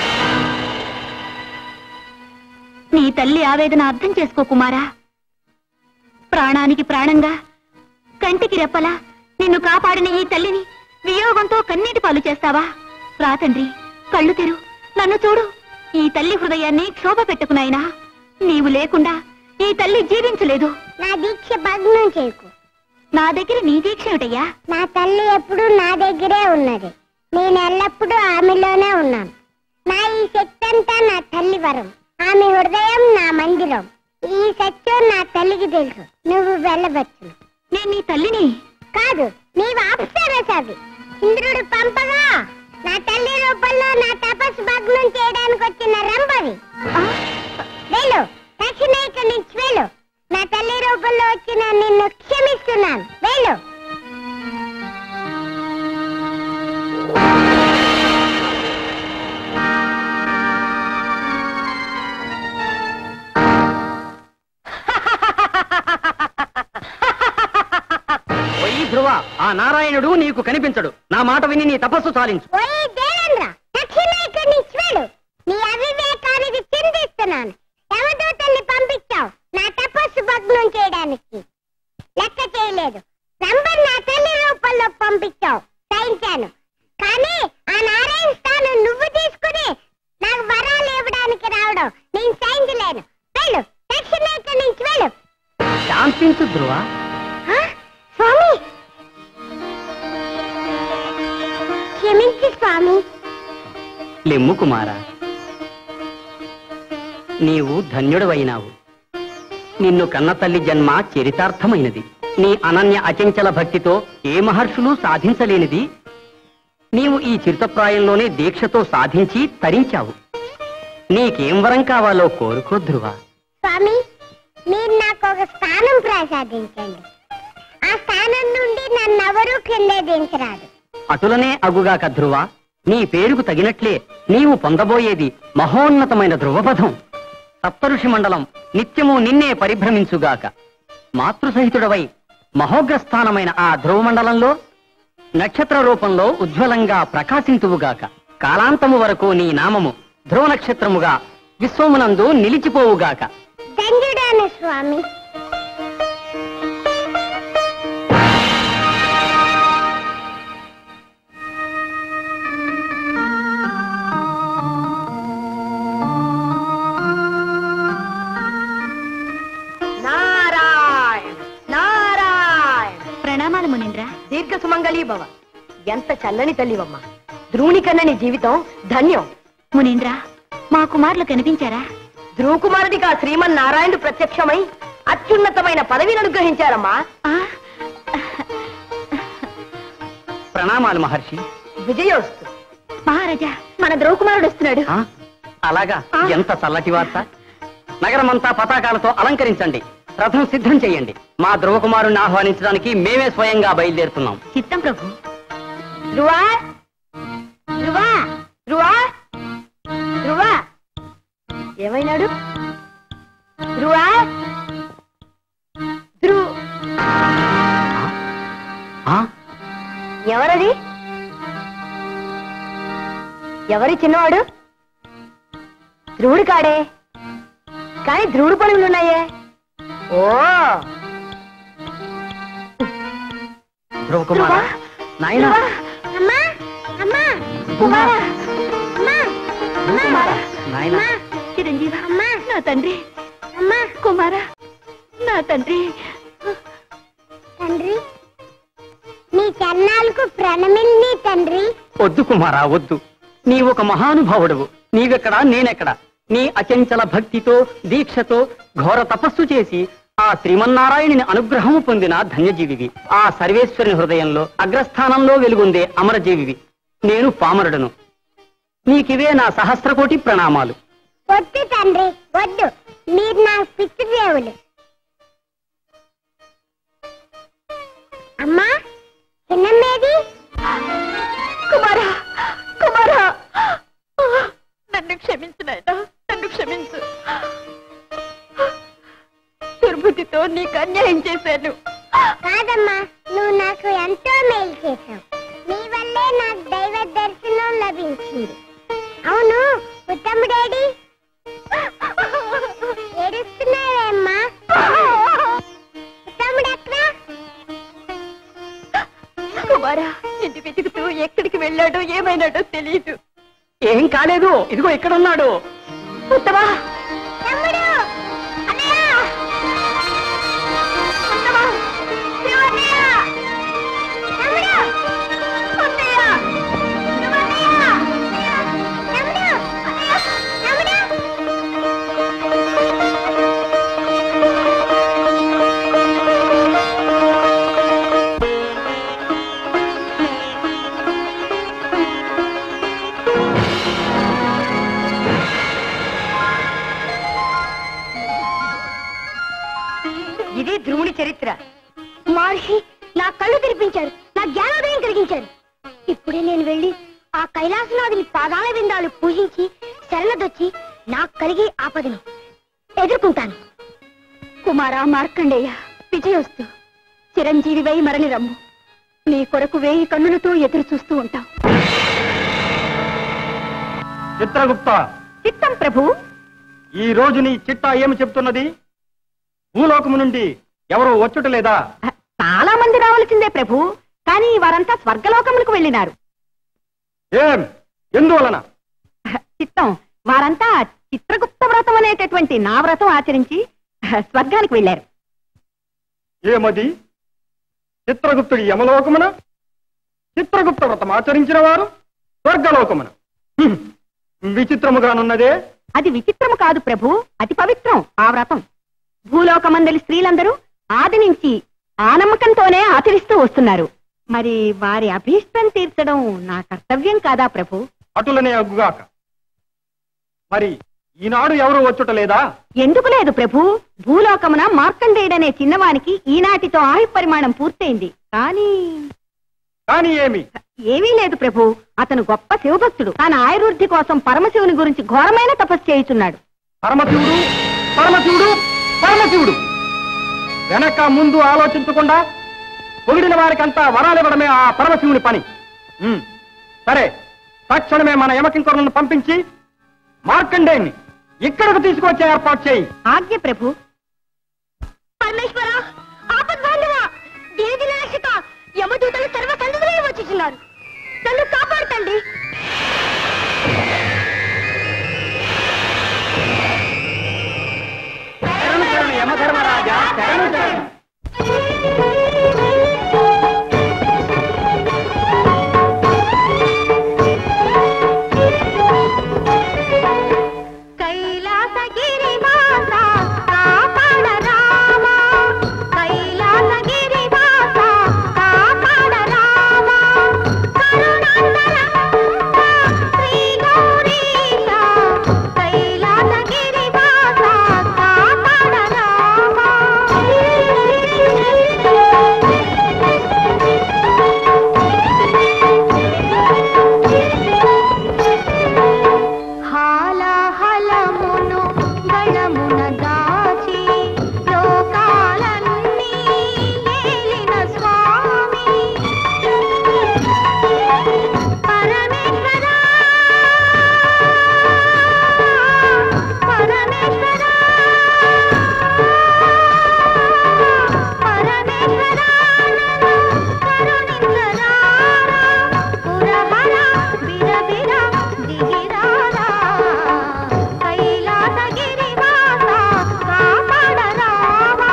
నీ తల్లి ఆవేదన అర్థం చేసుకో కుమారా ప్రాణానికి ప్రాణంగా కంటికి రెప్పలా నిన్ను కాపాడిన ఈ తల్లిని వియోగంతో కన్నీటి పాలు చేస్తావా రా తండ్రి కళ్ళు తెరు నన్ను చూడు ఈ తల్లి హృదయాన్ని క్షోభ పెట్టుకున్నాయినా నీవు లేకుండా ఈ తల్లి జీవించలేదు నా దీక్ష భగ్నం చేయకు నా దగ్గర నీ దీక్ష ఏమిటయ్యా నా తల్లి ఎప్పుడు నా దగ్గరే ఉన్నది నేను ఎల్లప్పుడూ ఆమెలోనే ఉన్నాను నా ఈ శక్తి అంతా నా తల్లి వరం ఆమె హృదయం నా మందిరం ఈ సత్యం నా తల్లికి తెలుసు నువ్వు వెళ్ళవచ్చును నేను నీ తల్లిని కాదు నీవు అప్సరసవి ఇంద్రుడు పంపగా నా తల్లి రూపంలో నా తపస్సు భగ్నం చేయడానికి వచ్చిన రంభవి ఆ, వెళ్ళు తక్షణ ఇక్కడి నుంచి వెళ్ళు నా తల్లి రూపంలో వచ్చిన నిన్ను క్షమిస్తున్నాను వెళ్ళు ఓయి ధ్రువ ఆ నారాయణుడు నీకు కనిపించడు నా మాట విని నీ తపస్సు చాలించు ఓయ్ దేవేంద్ర తక్షణ ఇక్కడి నుంచి వెళ్ళు నీ అవివేకానికి చింతిస్తున్నాను యమదూతల్ని పంపించావు నా తపస్సు భగ్నం చేయడానికి లెక్క చేయలేదు నంబర్ నా తల్లి రూపంలో పంపించావు సహించాను కానీ ఆ నారాయణ స్థానం నువ్వు తీసుకుని నాకు వరాలు ఇవ్వడానికి రావడం నేను సహించలేను వెళ్ళు తక్షణ ఇక్కడి నుంచి వెళ్ళు శాంతించు ధ్రువ ఆ? స్వామి క్షమించు స్వామి లెమ్ము కుమార నీవు ధన్యుడవైనావు నిన్ను కన్న తల్లి జన్మ చరితార్థమైనది నీ అనన్య అచంచల భక్తితో ఏ మహర్షులు సాధించలేనిది నీవు ఈ చిరుతప్రాయంలోనే దీక్షతో సాధించి తరించావు నీకేం వరం కావాలో కోరుకో ధ్రువ స్వామి మీరు నాకు ఒక స్థానం ప్రసాదించండి ఆ స్థానం నుండి నన్నెవరూ కిందే దించరాదు అటులనే అగుగాక ధ్రువ నీ పేరుకు తగినట్లే నీవు పొందబోయేది మహోన్నతమైన ధ్రువపథం సప్తఋషి మండలం నిత్యము నిన్నే పరిభ్రమించుగాక మాతృసహితుడవై మహోగ్రస్థానమైన ఆ ధ్రువమండలంలో నక్షత్ర రూపంలో ఉజ్వలంగా ప్రకాశింతువుగాక కాలాంతము వరకు నీ నామము ధ్రువ నక్షత్రముగా విశ్వమునందు నిలిచిపోవుగాక దండుడాను స్వామి నారాయణ నారాయణ ప్రణామాలు మునీంద్ర దీర్ఘ సుమంగళీ భవ ఎంత చల్లని తల్లివమ్మ ధ్రువుని కన్నా నీ జీవితం ధన్యం మునీంద్ర మా కుమారులు కనిపించారా ధ్రువకుమారుడికి ఆ శ్రీమన్నారాయణుడు ప్రత్యక్షమై అత్యున్నతమైన పదవిని అనుగ్రహించారమ్మా ఆ, ప్రణామాలు మహర్షి విజయోస్తు మహారాజా మన ద్రౌకుమారుడు వస్తున్నాడు ఆ? అలాగా ఎంత చల్లటి వార్త నగరమంతా పతాకాలతో అలంకరించండి రథం సిద్ధం చేయండి మా ధ్రువకుమారుణ్ణి ఆహ్వానించడానికి మేమే స్వయంగా బయలుదేరుతున్నాం చిత్తం ప్రభు ధ్రువా ధ్రువా ధ్రువా ధ్రువా ఏమైనాడు ధ్రువా ధ్రువ్ ఆ? ఎవరది ఎవరి చిన్నవాడు ధ్రువుడు కాడే కానీ ధ్రువుడు పనులున్నాయే ఓ ధ్రువకుమారా నాయనా అమ్మా అమ్మా కుమారా అమ్మా ధ్రువకుమారా నాయనా చిరంజీవ అమ్మా నా తండ్రి అమ్మా కుమారా నా తండ్రి తండ్రి నీ చన్నాలకు ప్రణమిల్లి తండ్రి వద్దు కుమారా వద్దు నీ ఒక మహానుభావుడవు నీవెక్కడా నేనెక్కడా నీ అచంచల భక్తితో దీక్షతో ఘోర తపస్సు చేసి ఆ శ్రీమన్నారాయణుని అనుగ్రహము పొందిన ధన్యజీవివి ఆ సర్వేశ్వరుని హృదయంలో అగ్రస్థానంలో వెలుగొందే అమరజీవివి నేను పామరుడను నీకివే నా సహస్రకోటి ప్రణామాలు వద్దు తండ్రి వద్దు మీరు నా పితృదేవులు అమ్మా చిన్నమ్మేది కుమారా కుమారా నన్ను క్షమించు నాయనా నన్ను క్షమించు దుర్బుద్ధితో నీకు అన్యాయం చేశాను కాదమ్మా నువ్వు నాకు ఎంతో మేలు చేశావు నీ వల్లే నాకు దైవ దర్శనం లభించింది అవును ఉత్తముడేడి ఏడుస్తున్నావేమ్మా ఉత్తముడు ఎక్కడ కుమారా నిన్ను వెతుకుతూ ఎక్కడికి వెళ్ళాడో ఏమైనాడో తెలియదు ఏం కాలేదు ఇదిగో ఇక్కడున్నాడు ఉత్తమా తమ్ముడు అన్నయ్య ఉత్తమా శివన్నయ్య తమ్ముడు అన్నయ్య శివన్నయ్య తమ్ముడు అన్నయ్య తమ్ముడు ఇది ధ్రువుని చరిత్ర మహర్షి నా కళ్ళు తెరిపించారు నా జ్ఞానోదయం కలిగించారు ఇప్పుడే నేను వెళ్ళి ఆ కైలాసనాథుని పాదాల విందాలు పూజించి శరణదొచ్చి నాకు కలిగే ఆపదను ఎదుర్కొంటాను కుమారా మార్కండేయ విజయోస్తు చిరంజీవివై మరలి రమ్ము నీ కొరకు వేయి కన్నులతో ఎదురు చూస్తూ ఉంటాం చిత్రగుప్త చిత్తం ప్రభు ఈ రోజు నీ చిట్టా ఏమి చెప్తున్నది భూలోకము నుండి ఎవరు వచ్చుట లేదా చాలా మంది రావాల్సిందే ప్రభు కానీ వారంతా స్వర్గలోకములకు వెళ్ళినారు ఏం ఎందువలన చిత్తం వారంతా చిత్రగుప్త వ్రతం అనేటటువంటి నా వ్రతం ఆచరించి స్వర్గానికి వెళ్ళారు ఏమది చిత్రగుప్తుడి యమలోకమున చిత్రగుప్త వ్రతం ఆచరించిన వారు స్వర్గలోకమున హ్మ్. విచిత్రముగానున్నదే అది విచిత్రము కాదు ప్రభు అతి పవిత్రం ఆ వ్రతం భూలోకమందలి స్త్రీలందరూ ఆది నుంచి ఆ నమ్మకంతోనే ఆచరిస్తూ వస్తున్నారు మరి వారి అభీష్టం తీర్చడం నా కర్తవ్యం కాదా ప్రభు అటులనే అగ్గుగాక మరి ఈనాడు ఎవరు వచ్చుట లేదా ఎందుకు లేదు ప్రభు భూలోకమున మార్కండేయుడనే చిన్నవానికి ఈనాటితో ఆయు పరిమాణం పూర్తయింది కానీ కానీ ఏమి ఏమీ లేదు ప్రభు అతను గొప్ప శివభక్తుడు తన ఆయుర్వృద్ధి కోసం పరమశివుని గురించి ఘోరమైన తపస్సు చేయుచున్నాడు పరమశివుడు పరమశివుడు పరమశివుడు వెనక ముందు ఆలోచించకుండా పొగిడిన వారికంతా వరాలివ్వడమే ఆ పరమశివుని పని ఉమ్, సరే తక్షణమే మన యమకింకరులను పంపించి మార్కండేయుని ఇక్కడకు తీసుకొచ్చే ఏర్పాటు చేయి ఆజ్ఞ ప్రభు పరమేశ్వర ఆపద్బాంధవ గిరిజనాశిక యమదూతలు సర్వ సందులే వచ్చేస్తున్నారు నన్ను కాపాడుతండి శరణు శరణు యమధర్మరాజా శరణు శరణు కైలాసగిరివాస కాపాడ రామ కైలాసగిరివాస కాపాడ రామ కరుణాంతర శ్రీ గౌరీశ కైలాసగిరివాస కాపాడ రామ హాలాహలమును గణమున దాచి లోకాలన్నీ ఏలిన స్వామి పరమేశ్వర పరమేశ్వర పరమేశ్వర కరుణించరారా పురహర బిరబిర దిగిరారా కైలాసగిరివాస కాపాడ రావా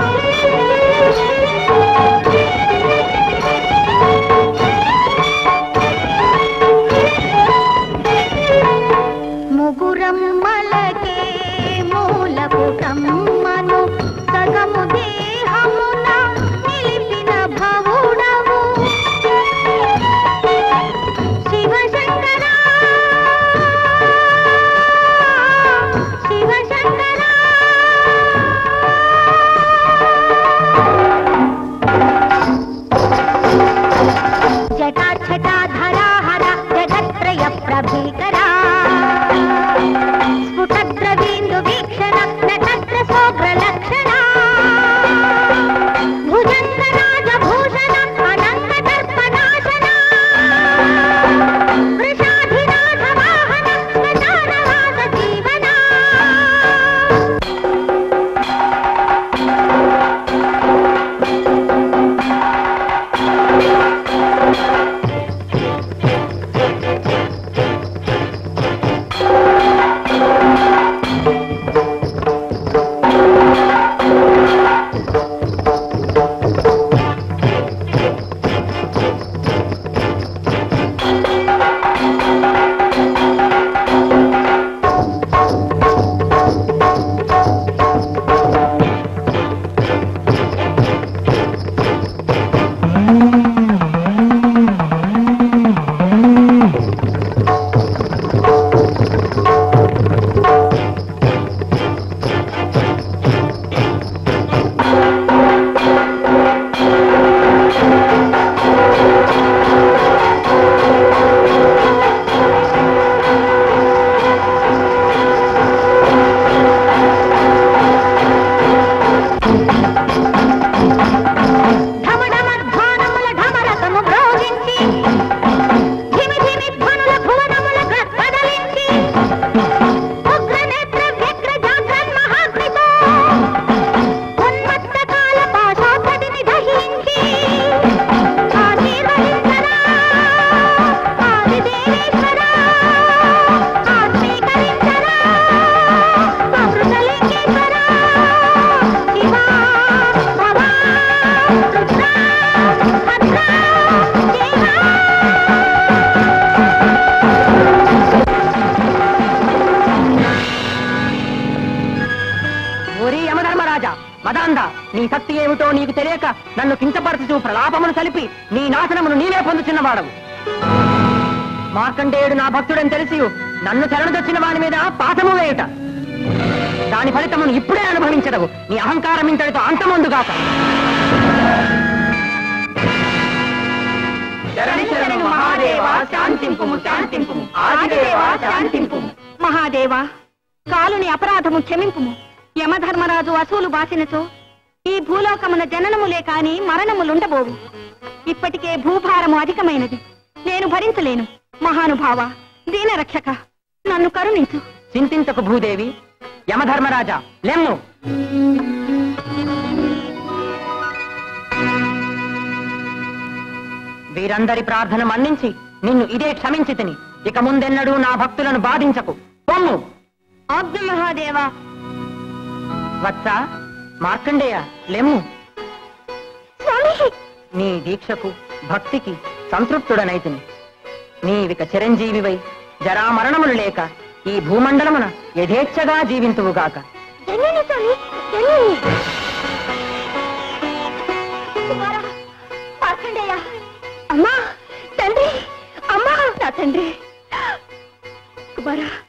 ముగురమ్మలకే మూలపుటమ్మను సగము దేహమున నిలిపిన భవుడవు శివశంకర శివశంకర జటా ఛటా ధరాహర జగత్రయ ప్రభీకరా స్ఫుటద్రవీందు వీక్షణ నటత్ర శోభ్ర లక్షణ భుజంగ రాజభూషణ అనంత దర్పనాశన వృషాధినాథ వాహన శ్మశానవాస జీవన ఢమఢమధ్వానముల ఢమరకము మ్రోగించి, ధిమి ధిమి ధ్వనుల భువనముల గ్రద్బదలించి, ఉగ్రనేత్ర వ్యగ్ర జాగ్రన్మహాగ్నితో, ఉన్మత్తకాల పాశోద్ధతిని దహించి, ఆశీర్వదించరా, ఆదిదేవేశ్వరా, ఆత్మీకరించరా, అమృతలింగేశ్వరా, శివా, భవా, రుద్రా, భద్రా, దేవా. ఓరి యమధర్మరాజా మదాంధ నీ శక్తి ఏమిటో నీకు తెలియక నన్ను కించపరచుచు ప్రలాపమును కలిపి నీ నాశనమును నీవే పొందుచున్నవాడవు మార్కండేయుడు నా భక్తుడని తెలిసి నన్ను శరణుదొచ్చిన వాని మీద పాఠము వేయుట దాని ఫలితమును ఇప్పుడే అనుభవించదవు నీ అహంకారం ఇంతటితో అంతమందుగాక శరణు శరణు మహాదేవ శాంతింపుము శాంతింపుము ఆదిదేవ శాంతింపుము మహాదేవా కాలుని అపరాధము క్షమింపుము యమధర్మరాజు అసూలు బాసినచో ఈ భూలోకమున జననములే కాని మరణములుండబోవు ఇప్పటికే భూభారము అధికమైనది నేను భరించలేను మహానుభావ దీనరక్షక నన్ను కరుణించు చింతించకు భూదేవి యమధర్మరాజా లెమ్ము వీరందరి ప్రార్థన మన్నించి నిన్ను ఇదే క్షమించి తిని ఇక ముందెన్నడూ నా భక్తులను బాధించకు పొమ్ము ఆజ్ఞ మహాదేవా వత్స మార్కండేయ లెమ్ము స్వామి నీ దీక్షకు భక్తికి సంతృప్తుడనైతిని నీవిక చిరంజీవివై జరామరణములు లేక ఈ భూమండలమున యథేచ్ఛగా జీవింతువుగాక ధన్యుని స్వామి ధన్యుని కుమారా మార్కండేయ అమ్మా తండ్రి అమ్మా నా తండ్రి కుమారా